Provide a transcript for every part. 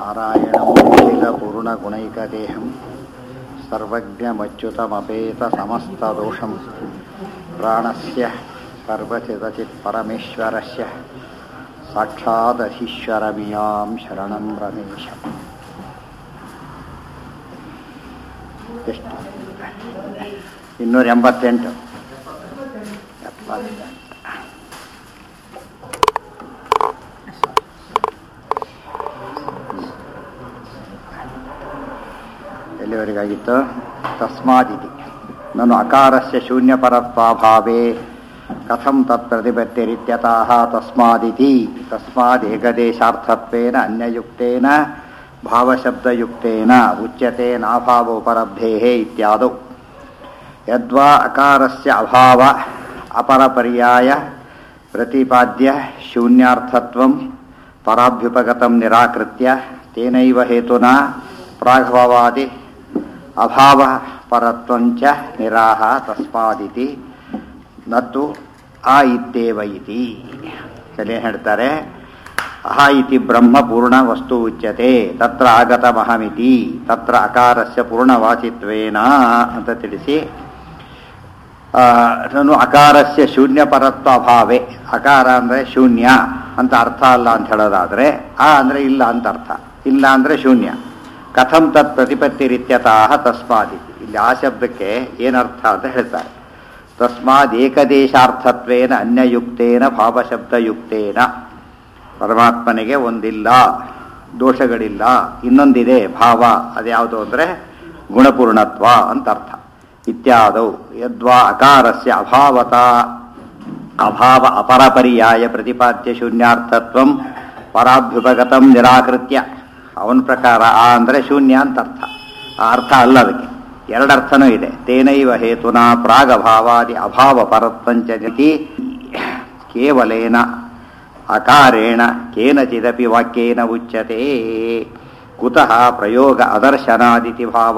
नारायणं निखिलपूर्णगुणैकदेहं सर्वज्ञमच्युतमपेतसमस्तदोषं प्राणस्य सर्वचिदचित्परमेश्वरस्य साक्षादधीश्वरमियां शरणं रमेशम् ಎಷ್ಟು ಇನ್ನೂರ ಎಂಬತ್ತೆಂಟು ಎಪ್ಪತ್ತೆಂಟು ಎಲ್ಲಿವರೆಗಾಗಿತ್ತು ತಸ್ಮಾದಿತಿ ನಾನು ಅಕಾರಸ್ಯ ಶೂನ್ಯಪರತ್ವಾಭಾವೇ ಕಥಂ ತತ್ ಪ್ರತಿಪತ್ತಿರಿತ್ಯತಃ ತಸ್ಮಾದಿತಿ ತಸ್ಮಾದ್ ಏಕದೇಶಾರ್ಥತ್ವೇನ ಅನ್ಯಯುಕ್ತೇನ ಭಾವಶಬ್ದಯುಕ್ತೇನ ಉಚ್ಯತೆ ನಾಭಾವೋಪಲಬ್ಧೇಃ ಇತ್ಯಾದೌ ಯದ್ವಾ ಅಕಾರಸ್ಯ ಅಭಾವ ಅಪರಪರ್ಯಾಯ ಪ್ರತಿಪಾದ್ಯ ಶೂನ್ಯಾರ್ಥತ್ವಂ ಪರಾಭ್ಯುಪಗತಂ ನಿರಾಕೃತ್ಯ ತೇನೈವ ಹೇತುನ ಪ್ರಾಗ್ಭವಾದಿ ಅಭಾವ ಪರತ್ವಂಚ ನಿರಾಹ ತಸ್ಮಾದಿತಿ ನತ್ತು ಆ ಇತ್ತೇವ ಇತಿ ಏನು ಹೇಳ್ತಾರೆ ಅಹ ಇತಿ ಬ್ರಹ್ಮ ಪೂರ್ಣ ವಸ್ತು ಉಚ್ಯತೆ ತತ್ರ ಆಗತಮಹಮಿತಿ ತತ್ರ ಅಕಾರಸ್ಯ ಪೂರ್ಣವಾಚಿತ್ವೇನ ಅಂತ ತಿಳಿಸಿ ನಾನು ಅಕಾರಸ್ಯ ಶೂನ್ಯ ಪರತ್ವ ಅಭಾವೆ ಅಕಾರ ಅಂದರೆ ಶೂನ್ಯ ಅಂತ ಅರ್ಥ ಅಲ್ಲ ಅಂತ ಹೇಳೋದಾದರೆ ಆ ಅಂದರೆ ಇಲ್ಲ ಅಂತ ಅರ್ಥ ಇಲ್ಲ ಅಂದರೆ ಶೂನ್ಯ ಕಥಂ ತತ್ ಪ್ರತಿಪತ್ತಿ ರೀತ್ಯತಃ ತಸ್ಮಾದಿತಿ ಇಲ್ಲಿ ಆ ಶಬ್ದಕ್ಕೆ ಏನರ್ಥ ಅಂತ ಹೇಳ್ತಾರೆ ತಸ್ಮಾದ್ ಏಕದೇಶಾರ್ಥತ್ವೇನ ಅನ್ಯಯುಕ್ತೇನ ಭಾವಶಬ್ದಯುಕ್ತೇನ ಪರಮಾತ್ಮನಿಗೆ ಒಂದಿಲ್ಲ ದೋಷಗಳಿಲ್ಲ ಇನ್ನೊಂದಿದೆ ಭಾವ ಅದ್ಯಾವುದು ಅಂದರೆ ಗುಣಪೂರ್ಣತ್ವ ಅಂತ ಅರ್ಥ ಇತ್ಯಾದೌ ಯದ್ವಾ ಅಕಾರಸ್ಯ ಅಭಾವತ ಅಭಾವ ಅಪರಪರ್ಯಾಯ ಪ್ರತಿಪಾದ್ಯ ಶೂನ್ಯಾರ್ಥತ್ವ ಪರಾಭ್ಯುಪಗತಂ ನಿರಾಕೃತ್ಯ ಅವನ ಪ್ರಕಾರ ಆ ಅಂದರೆ ಶೂನ್ಯ ಅಂತ ಅರ್ಥ ಆ ಅರ್ಥ ಅಲ್ಲ ಅದಕ್ಕೆ ಎರಡರ್ಥನೂ ಇದೆ ತೇನೈವ ಹೇತುನಾ ಪ್ರಾಗಭಾವಾದಿ ಅಭಾವ ಪರತ್ವಂಚತಿ ಕೇವಲೇನ ಅಕಾರೇಣ ಕೇನಚಿದಪಿ ವಾಕ್ಯೇನ ಉಚ್ಯತೆ ಕುತಃ ಪ್ರಯೋಗ ಅದರ್ಶನಾದಿತಿ ಭಾವ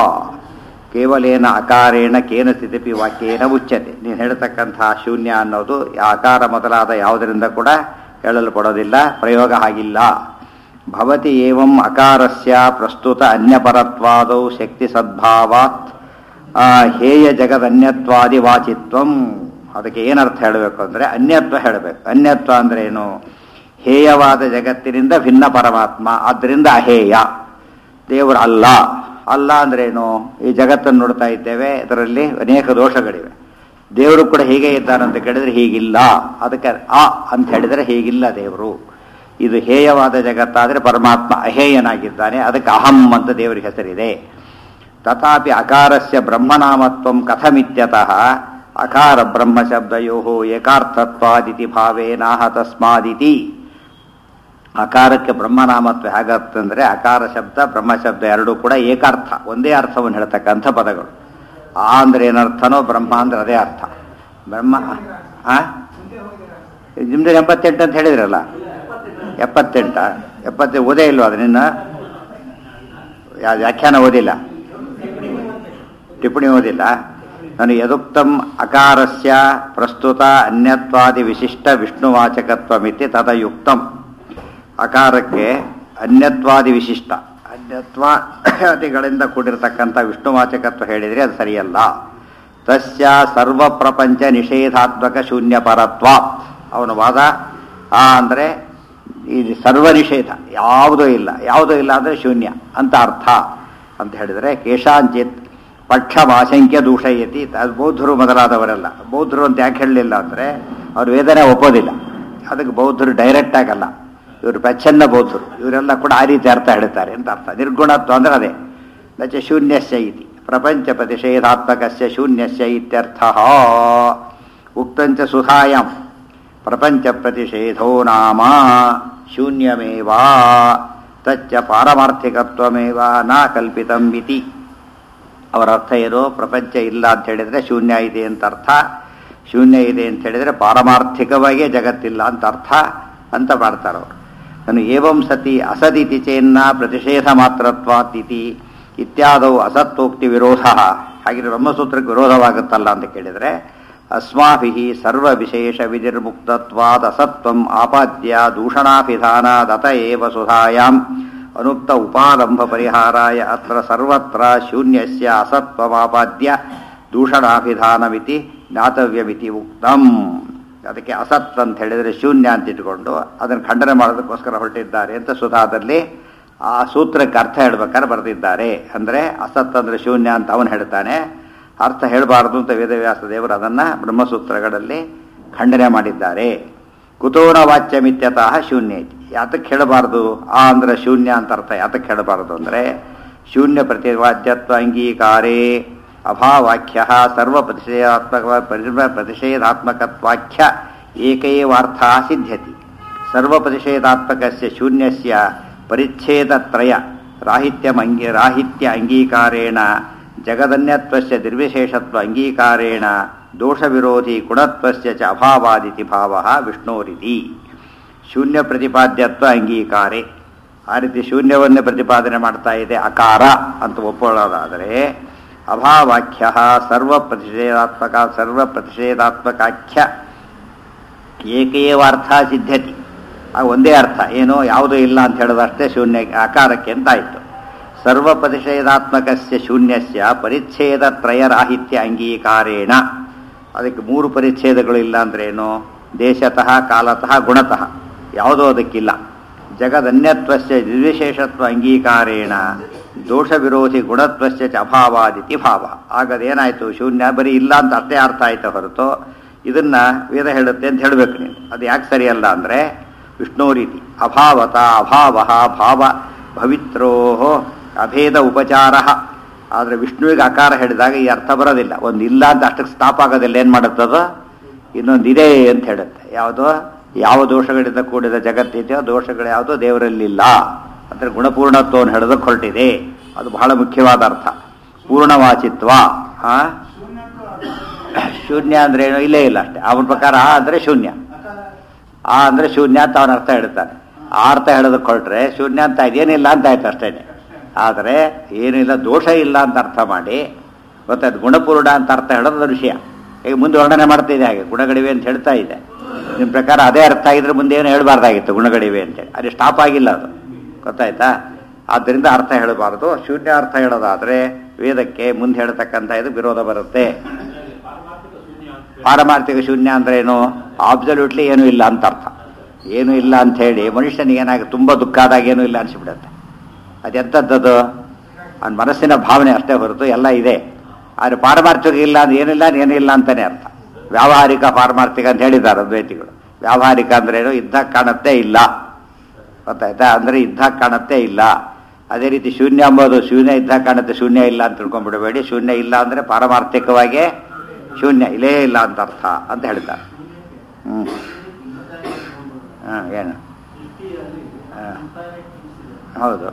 ಕೇವಲೇನ ಅಕಾರೇಣ ಕೇನಚಿದಪಿ ವಾಕ್ಯೇನ ಉಚ್ಯತೆ ನೀನು ಹೇಳ್ತಕ್ಕಂತಹ ಶೂನ್ಯ ಅನ್ನೋದು ಆಕಾರ ಮೊದಲಾದ ಯಾವುದರಿಂದ ಕೂಡ ಹೇಳಲ್ಪಡೋದಿಲ್ಲ ಪ್ರಯೋಗ ಆಗಿಲ್ಲ ಭವತಿ ಏವಂ ಅಕಾರಸ್ಯ ಪ್ರಸ್ತುತ ಅನ್ಯಪರತ್ವಾದೌ ಶಕ್ತಿ ಸದ್ಭಾವಾತ್ ಹೇಯ ಜಗದನ್ಯತ್ವಾದಿ ವಾಚಿತ್ವಂ ಅದಕ್ಕೆ ಏನರ್ಥ ಹೇಳಬೇಕು ಅಂದರೆ ಅನ್ಯತ್ವ ಹೇಳಬೇಕು ಅನ್ಯತ್ವ ಅಂದರೆ ಏನು ಹೇಯವಾದ ಜಗತ್ತಿನಿಂದ ಭಿನ್ನ ಪರಮಾತ್ಮ ಆದ್ದರಿಂದ ಅಹೇಯ ದೇವರು ಅಲ್ಲ ಅಲ್ಲ ಅಂದ್ರೇನು ಈ ಜಗತ್ತನ್ನು ನೋಡ್ತಾ ಇದ್ದೇವೆ ಇದರಲ್ಲಿ ಅನೇಕ ದೋಷಗಳಿವೆ ದೇವರು ಕೂಡ ಹೀಗೆ ಇದ್ದಾನಂತ ಕೇಳಿದ್ರೆ ಹೀಗಿಲ್ಲ ಅದಕ್ಕೆ ಆ ಅಂತ ಹೇಳಿದರೆ ಹೀಗಿಲ್ಲ ದೇವರು ಇದು ಹೇಯವಾದ ಜಗತ್ತಾದರೆ ಪರಮಾತ್ಮ ಅಹೇಯನಾಗಿದ್ದಾನೆ ಅದಕ್ಕೆ ಅಹಂ ಅಂತ ದೇವರಿಗೆ ಹೆಸರಿದೆ ತಥಾಪಿ ಅಕಾರಸ್ಯ ಬ್ರಹ್ಮನಾಮತ್ವ ಕಥಮಿತ್ಯತಃ ಅಕಾರ ಬ್ರಹ್ಮಶಬ್ದಯೋ ಏಕಾರ್ಥತ್ವಾದಿತಿ ಭಾವೇನಾಹ ತಸ್ಮಾದಿತಿ ಅಕಾರಕ್ಕೆ ಬ್ರಹ್ಮನಾಮತ್ವ ಹೇಗತ್ತಂದರೆ ಅಕಾರ ಶಬ್ದ ಬ್ರಹ್ಮಶಬ್ದ ಎರಡೂ ಕೂಡ ಏಕಾರ್ಥ ಒಂದೇ ಅರ್ಥವನ್ನು ಹೇಳ್ತಕ್ಕಂಥ ಪದಗಳು ಆ ಅಂದ್ರೆ ಏನರ್ಥನೋ ಬ್ರಹ್ಮ ಅಂದ್ರೆ ಅದೇ ಅರ್ಥ ಬ್ರಹ್ಮ ಆ ನಿಮ್ದು ಎಂಬತ್ತೆಂಟು ಅಂತ ಹೇಳಿದ್ರಲ್ಲ ಎಪ್ಪತ್ತೆಂಟ ಎಪ್ಪತ್ತೆ ಓದೇ ಇಲ್ವಾ ಅದು ನಿನ್ನ ವ್ಯಾಖ್ಯಾನ ಓದಿಲ್ಲ ಟಿಪ್ಪಣಿ ಓದಿಲ್ಲ ನಾನು ಯದುಕ್ತಂ ಅಕಾರಸ್ಯ ಪ್ರಸ್ತುತ ಅನ್ಯತ್ವಾದಿ ವಿಶಿಷ್ಟ ವಿಷ್ಣುವಾಚಕತ್ವಮಿತಿ ತದಯುಕ್ತಂ ಅಕಾರಕ್ಕೆ ಅನ್ಯತ್ವಾದಿ ವಿಶಿಷ್ಟ ಅನ್ಯತ್ವಾದಿಗಳಿಂದ ಕೂಡಿರತಕ್ಕಂಥ ವಿಷ್ಣುವಾಚಕತ್ವ ಹೇಳಿದರೆ ಅದು ಸರಿಯಲ್ಲ ತಸ್ಯ ಸರ್ವ ಪ್ರಪಂಚ ನಿಷೇಧಾತ್ಮಕ ಶೂನ್ಯ ಪರತ್ವ ಅವನ ವಾದ ಆ ಅಂದರೆ ಇದು ಸರ್ವ ನಿಷೇಧ ಯಾವುದೂ ಇಲ್ಲ ಯಾವುದೂ ಇಲ್ಲ ಅಂದರೆ ಶೂನ್ಯ ಅಂತ ಅರ್ಥ ಅಂತ ಹೇಳಿದರೆ ಕೇಶಾಂಚಿತ್ ಪಕ್ಷ ಆಶಂಕ್ಯ ದೂಷಯತಿ ಅದು ಬೌದ್ಧರು ಮೊದಲಾದವರೆಲ್ಲ ಬೌದ್ಧರು ಅಂತ ಯಾಕೆ ಹೇಳಲಿಲ್ಲ ಅಂದರೆ ಅವ್ರು ವೇದನೆ ಒಪ್ಪೋದಿಲ್ಲ ಅದಕ್ಕೆ ಬೌದ್ಧರು ಡೈರೆಕ್ಟ್ ಆಗಲ್ಲ ಇವರು ಪ್ರಚ್ಛನ್ನ ಬೌದ್ಧರು ಇವರೆಲ್ಲ ಕೂಡ ಆ ರೀತಿ ಅರ್ಥ ಹೇಳ್ತಾರೆ ಅಂತ ಅರ್ಥ ನಿರ್ಗುಣತ್ವ ಅಂದ್ರೆ ಅದೇ ನಚ ಶೂನ್ಯಸ್ಯ ಇತಿ ಪ್ರಪಂಚ ಪ್ರತಿಷೇಧಾತ್ಮಕಸ್ಯ ಶೂನ್ಯಸ್ಯ ಇತ್ಯರ್ಥ ಉಕ್ತಂಚ ಸುಧಾಯಂ ಪ್ರಪಂಚ ಪ್ರತಿಷೇಧೋ ನಾಮ ಶೂನ್ಯಮೇವಾ ತಚ್ಚ ಪಾರಮಾರ್ಥಿಕತ್ವಮೇವ ನಾ ಕಲ್ಪಿತಂ ಇತಿ ಅವರ ಅರ್ಥ ಏನು ಪ್ರಪಂಚ ಇಲ್ಲ ಅಂತ ಹೇಳಿದರೆ ಶೂನ್ಯ ಇದೆ ಅಂತ ಅರ್ಥ ಶೂನ್ಯ ಇದೆ ಅಂತ ಹೇಳಿದರೆ ಪಾರಮಾರ್ಥಿಕವಾಗಿಯೇ ಜಗತ್ತಿಲ್ಲ ಅಂತ ಅರ್ಥ ಅಂತ ಮಾಡ್ತಾರೆ ಅವರು ನಾನು ಏವಂ ಸತಿ ಅಸದಿತಿ ಚೇನ್ನ ಪ್ರತಿಷೇಧ ಮಾತ್ರತ್ವಾತಿಥಿ ಇತ್ಯಾದವು ಅಸತ್ವೋಕ್ತಿ ವಿರೋಧ ಹಾಗೆ ಬ್ರಹ್ಮಸೂತ್ರಕ್ಕೆ ವಿರೋಧವಾಗುತ್ತಲ್ಲ ಅಂತ ಕೇಳಿದರೆ ಅಸ್ಮಾಭಿ ಸರ್ವ ವಿಶೇಷ ವಿನಿರ್ಮುಕ್ತತ್ವಾದ ಅಸತ್ವಂ ಆಪಾದ್ಯ ದೂಷಣಾಭಿಧಾನಾದತ ಏವ ಸುಧಾಯಾಂ ಅನುಕ್ತ ಉಪಾಲಂಬ ಪರಿಹಾರಾಯ ಅತ್ರ ಸರ್ವತ್ರ ಶೂನ್ಯಸ್ಯ ಅಸತ್ವಮಾಪಾದ್ಯ ದೂಷಣಾಭಿಧಾನಮಿತಿ ಜ್ಞಾತವ್ಯಮಿತಿ ಉಕ್ತಂ ಅದಕ್ಕೆ ಅಸತ್ ಅಂತ ಹೇಳಿದರೆ ಶೂನ್ಯ ಅಂತ ಇಟ್ಕೊಂಡು ಅದನ್ನು ಖಂಡನೆ ಮಾಡೋದಕ್ಕೋಸ್ಕರ ಹೊರಟಿದ್ದಾರೆ ಅಂತ ಸುಧಾದಲ್ಲಿ ಆ ಸೂತ್ರಕ್ಕೆ ಅರ್ಥ ಹೇಳ್ಬೇಕಾದ್ರೆ ಬರೆದಿದ್ದಾರೆ ಅಂದರೆ ಅಸತ್ ಅಂದರೆ ಶೂನ್ಯ ಅಂತ ಅವನು ಹೇಳ್ತಾನೆ ಅರ್ಥ ಹೇಳಬಾರದು ಅಂತ ವೇದವ್ಯಾಸ ದೇವರು ಅದನ್ನು ಬ್ರಹ್ಮಸೂತ್ರಗಳಲ್ಲಿ ಖಂಡನೆ ಮಾಡಿದ್ದಾರೆ ಕುತೂನ ವಾಚ್ಯಮಿತ್ಯತಃ ಶೂನ್ಯ ಐತಿ ಯಾತಕ್ಕೆ ಹೇಳಬಾರ್ದು ಆ ಅಂದ್ರೆ ಶೂನ್ಯ ಅಂತ ಅರ್ಥ ಯಾತಕ್ಕೆ ಹೇಳಬಾರ್ದು ಅಂದರೆ ಶೂನ್ಯ ಪ್ರತಿವಾದ್ಯತ್ವ ಅಂಗೀಕಾರೇ ಅಭಾವಾಖ್ಯ ಸರ್ವ ಪ್ರತಿಷೇಧಾತ್ಮಕ ಪ್ರತಿಷೇಧಾತ್ಮಕತ್ವಾಖ್ಯ ಏಕೈವಾರ್ಥ ಸಿದ್ಧ್ಯತಿ ಸರ್ವ ಪ್ರತಿಷೇಧಾತ್ಮಕಸ್ಯ ಶೂನ್ಯಸ್ಯ ಪರಿಚ್ಛೇದತ್ರಯ ರಾಹಿತ್ಯಂ ಅಂಗಿ ರಾಹಿತ್ಯ ಅಂಗೀಕಾರೇಣ ಜಗದನ್ಯತ್ವಸ್ಯ ನಿರ್ವಿಶೇಷತ್ವ ಅಂಗೀಕಾರೇಣ ದೋಷವಿರೋಧಿ ಗುಣತ್ವಸ್ಯ ಚ ಅಭಾವಾದಿತಿ ಭಾವ ವಿಷ್ಣೋರಿತಿ ಶೂನ್ಯ ಪ್ರತಿಪಾದ್ಯತ್ವ ಅಂಗೀಕಾರೆ ಆ ರೀತಿ ಶೂನ್ಯವನ್ನೇ ಪ್ರತಿಪಾದನೆ ಮಾಡ್ತಾ ಇದೆ ಅಕಾರ ಅಂತ ಒಪ್ಕೊಳ್ಳೋದಾದರೆ ಅಭಾವಾಖ್ಯ ಸರ್ವ ಪ್ರತಿಷೇಧಾತ್ಮಕ ಸರ್ವ ಪ್ರತಿಷೇಧಾತ್ಮಕಾಖ್ಯ ಏಕೇವಾರ್ಥ ಸಿದ್ಧತಿ ಆ ಒಂದೇ ಅರ್ಥ ಏನು ಯಾವುದೂ ಇಲ್ಲ ಅಂತ ಹೇಳೋದಷ್ಟೇ ಶೂನ್ಯ ಆಕಾರಕ್ಕೆ ಅಂತ ಆಯಿತು ಸರ್ವ ಪ್ರತಿಷೇಧಾತ್ಮಕಸ್ಯ ಶೂನ್ಯಸ್ಯ ಪರಿಚ್ಛೇದ ತ್ರಯರಾಹಿತ್ಯ ಅಂಗೀಕಾರೇಣ ಅದಕ್ಕೆ ಮೂರು ಪರಿಚ್ಛೇದಗಳು ಇಲ್ಲ ಅಂದ್ರೆ ಏನು ದೇಶತಃ ಕಾಲತಃ ಗುಣತಃ ಯಾವುದೋ ಅದಕ್ಕಿಲ್ಲ ಜಗದನ್ಯತ್ವಸ್ಯ ನಿರ್ವಿಶೇಷತ್ವ ಅಂಗೀಕಾರೇಣ ದೋಷ ವಿರೋಧಿ ಗುಣತ್ವಸ್ಯ ಚ ಅಭಾವಾದಿತಿ ಭಾವ ಆಗದೇನಾಯಿತು ಶೂನ್ಯ ಬರೀ ಇಲ್ಲ ಅಂತ ಅಷ್ಟೇ ಅರ್ಥ ಆಯ್ತು ಹೊರತು ಇದನ್ನ ವೇದ ಹೇಳುತ್ತೆ ಅಂತ ಹೇಳಬೇಕು ನೀನು ಅದು ಯಾಕೆ ಸರಿಯಲ್ಲ ಅಂದರೆ ವಿಷ್ಣು ರೀತಿ ಅಭಾವತ ಅಭಾವ ಭಾವ ಭವಿತ್ರೋ ಅಭೇದ ಉಪಚಾರ ಆದರೆ ವಿಷ್ಣುವಿಗೆ ಆಕಾರ ಹೇಳಿದಾಗ ಈ ಅರ್ಥ ಬರೋದಿಲ್ಲ ಒಂದು ಇಲ್ಲ ಅಂತ ಅಷ್ಟಕ್ಕೆ ಸ್ಟಾಪ್ ಆಗೋದಿಲ್ಲ ಏನು ಮಾಡುತ್ತದು ಇನ್ನೊಂದು ಇದೆ ಅಂತ ಹೇಳುತ್ತೆ ಯಾವುದು ಯಾವ ದೋಷಗಳಿಂದ ಕೂಡಿದ ಜಗತ್ತಿದೆಯೋ ದೋಷಗಳು ಯಾವುದೋ ದೇವರಲ್ಲಿಲ್ಲ ಅಂದರೆ ಗುಣಪೂರ್ಣತ್ವವನ್ನು ಹೇಳೋದಕ್ಕೆ ಹೊರಟಿದೆ ಅದು ಬಹಳ ಮುಖ್ಯವಾದ ಅರ್ಥ ಪೂರ್ಣವಾಚಿತ್ವ ಆ ಶೂನ್ಯ ಅಂದ್ರೆ ಏನು ಇಲ್ಲೇ ಇಲ್ಲ ಅಷ್ಟೇ ಅವನ ಪ್ರಕಾರ ಆ ಅಂದರೆ ಶೂನ್ಯ ಆ ಅಂದರೆ ಶೂನ್ಯ ಅಂತ ಅವನ ಅರ್ಥ ಹೇಳ್ತಾನೆ ಆ ಅರ್ಥ ಹೇಳೋದಕ್ಕೆ ಹೊರಟ್ರೆ ಶೂನ್ಯ ಅಂತ ಇದೇನಿಲ್ಲ ಅಂತ ಆಯ್ತು ಅಷ್ಟೇ ಆದರೆ ಏನಿಲ್ಲ ದೋಷ ಇಲ್ಲ ಅಂತ ಅರ್ಥ ಮಾಡಿ ಗೊತ್ತಾಯ್ತು ಗುಣಪೂರ್ಣ ಅಂತ ಅರ್ಥ ಹೇಳೋದು ವಿಷಯ ಈಗ ಮುಂದೆ ವರ್ಣನೆ ಮಾಡ್ತಿದೆ ಹಾಗೆ ಗುಣಗಳಿವೆ ಅಂತ ಹೇಳ್ತಾ ಇದೆ ನಿಮ್ಮ ಪ್ರಕಾರ ಅದೇ ಅರ್ಥ ಆಗಿದ್ರೆ ಮುಂದೆ ಏನು ಹೇಳಬಾರ್ದಾಗಿತ್ತು ಗುಣಗಳಿವೆ ಅಂತೇಳಿ ಅದು ಸ್ಟಾಪ್ ಆಗಿಲ್ಲ ಅದು ಗೊತ್ತಾಯ್ತಾ ಆದ್ದರಿಂದ ಅರ್ಥ ಹೇಳಬಾರ್ದು ಶೂನ್ಯ ಅರ್ಥ ಹೇಳೋದಾದ್ರೆ ವೇದಕ್ಕೆ ಮುಂದೆ ಹೇಳ್ತಕ್ಕಂಥ ಇದು ವಿರೋಧ ಬರುತ್ತೆ ಪಾರಮಾರ್ಥಿಕ ಶೂನ್ಯ ಅಂದ್ರೆ ಏನು ಆಬ್ಸಲ್ಯೂಟ್ಲಿ ಏನೂ ಇಲ್ಲ ಅಂತ ಅರ್ಥ ಏನೂ ಇಲ್ಲ ಅಂತ ಹೇಳಿ ಮನುಷ್ಯನಿಗೆ ಏನಾಗ ತುಂಬ ದುಃಖ ಆದಾಗ ಏನೂ ಇಲ್ಲ ಅನಿಸ್ಬಿಡುತ್ತೆ ಅದೆಂಥದ್ದದು ಅವನ ಮನಸ್ಸಿನ ಭಾವನೆ ಅಷ್ಟೇ ಹೊರತು ಎಲ್ಲ ಇದೆ ಆದರೆ ಪಾರಮಾರ್ಥಿಕ ಇಲ್ಲ ಅಂದ್ರೆ ಏನಿಲ್ಲ ಏನಿಲ್ಲ ಅಂತಾನೆ ಅರ್ಥ ವ್ಯಾವಹಾರಿಕ ಪಾರಮಾರ್ಥಿಕ ಅಂತ ಹೇಳಿದ್ದಾರೆ ಅದ್ವೈತಿಗಳು ವ್ಯಾವಹಾರಿಕ ಅಂದ್ರೆ ಏನು ಇದ್ದ ಕಾಣುತ್ತೆ ಇಲ್ಲ ಗೊತ್ತಾಯ್ತಾ ಅಂದ್ರೆ ಇದ್ದ ಕಾಣುತ್ತೆ ಇಲ್ಲ ಅದೇ ರೀತಿ ಶೂನ್ಯ ಅಂಬೋದು ಶೂನ್ಯ ಇದ್ದ ಕಾಣುತ್ತೆ ಶೂನ್ಯ ಇಲ್ಲ ಅಂತ ತಿಳ್ಕೊಂಡ್ಬಿಡಬೇಡಿ ಶೂನ್ಯ ಇಲ್ಲ ಅಂದ್ರೆ ಪಾರಮಾರ್ಥಿಕವಾಗಿ ಶೂನ್ಯ ಇಲ್ಲೇ ಇಲ್ಲ ಅಂತ ಅರ್ಥ ಅಂತ ಹೇಳ್ತಾರೆ ಹ್ಮ್ ಹಾಂ ಏನು ಹಾ. ಹೌದು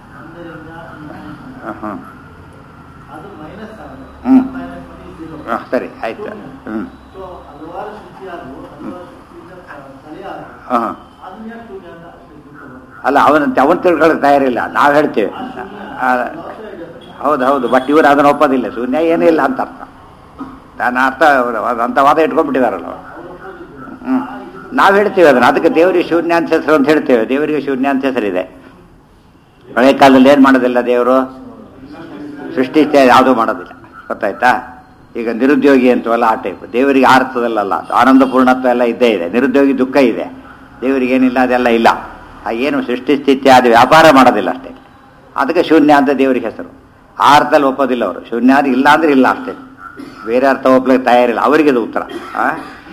ಹಾಂ ಹಾಂ ಅದು ಮೈನಸ್ ಆಗುತ್ತೆ ಹ್ಮ್. ಮೈನಸ್ ಒನ್ ಜೀರೋ ಹಾಂ ಸರಿ ಆಯ್ತು ಹ್ಞೂ ಸೊ ಹಲವಾರು ಶುಚಿ ಆದವು ಹಲವಾರು ಶುಚಿಯಿಂದ ತಲೆ ಆದವು ಹಾಂ ಅದನ್ನ ಯಾಕೆ ಶೂನ್ಯ ಅಂತ ಅಷ್ಟೇ ತಿಳ್ಕೊಳ್ಳೋದು? ಅಲ್ಲ ಅವನ ಅವನು ತಿಳ್ಕೊಳ್ಳೋಕೆ ತಯಾರಿಲ್ಲ ನಾವು ಹೇಳ್ತೇವೆ ಆ, ಹೌದು ಹೌದು ಬಟ್ ಇವರು ಅದನ್ನು ಒಪ್ಪೋದಿಲ್ಲ ಶೂನ್ಯ ಏನಿಲ್ಲ ಅಂತ ಅರ್ಥ ನಾನು ಅರ್ಥ ಅಂತ ವಾದ ಇಟ್ಕೊಂಡ್ಬಿಟ್ಟಿದಾರಲ್ಲ ಅವ್ರು. ಹ್ಮ್ ನಾವು ಹೇಳ್ತೀವಿ ಅದನ್ನ ಅದಕ್ಕೆ ದೇವರಿಗೆ ಶೂನ್ಯ ಅಂತ ಹೆಸರು ಅಂತ ಹೇಳ್ತೇವೆ ದೇವರಿಗೆ ಶೂನ್ಯ ಅಂತ ಹೆಸರಿದೆ ಹಳೆ ಕಾಲದಲ್ಲಿ ಏನು ಮಾಡೋದಿಲ್ಲ ದೇವರು ಸೃಷ್ಟಿ ಇತ್ಯಾದಿ ಯಾವುದೂ ಮಾಡೋದಿಲ್ಲ ಗೊತ್ತಾಯ್ತಾ ಈಗ ನಿರುದ್ಯೋಗಿ ಅಂತವಲ್ಲ ಆ ಟೈಪ್ ದೇವರಿಗೆ ಆ ಅರ್ಥದಲ್ಲಲ್ಲ ಆನಂದ ಪೂರ್ಣತ್ವ ಎಲ್ಲ ಇದ್ದೇ ಇದೆ ನಿರುದ್ಯೋಗಿ ದುಃಖ ಇದೆ ದೇವರಿಗೆ ಏನಿಲ್ಲ ಅದೆಲ್ಲ ಇಲ್ಲ ಆ ಏನು ಸೃಷ್ಟಿ ಸ್ಥಿತಿ ಅದು ವ್ಯಾಪಾರ ಮಾಡೋದಿಲ್ಲ ಅಷ್ಟೇ ಅದಕ್ಕೆ ಶೂನ್ಯ ಅಂತ ದೇವರಿಗೆ ಹೆಸರು ಆ ಅರ್ಥದಲ್ಲಿ ಒಪ್ಪೋದಿಲ್ಲ ಅವರು ಶೂನ್ಯ ಅದು ಇಲ್ಲ ಅಂದ್ರೆ ಇಲ್ಲ ಅಷ್ಟೇ ಬೇರೆ ಅರ್ಥ ಒಪ್ಪಲಿಕ್ಕೆ ತಯಾರಿಲ್ಲ ಅವರಿಗೆ ಇದು ಉತ್ತರ ಆ?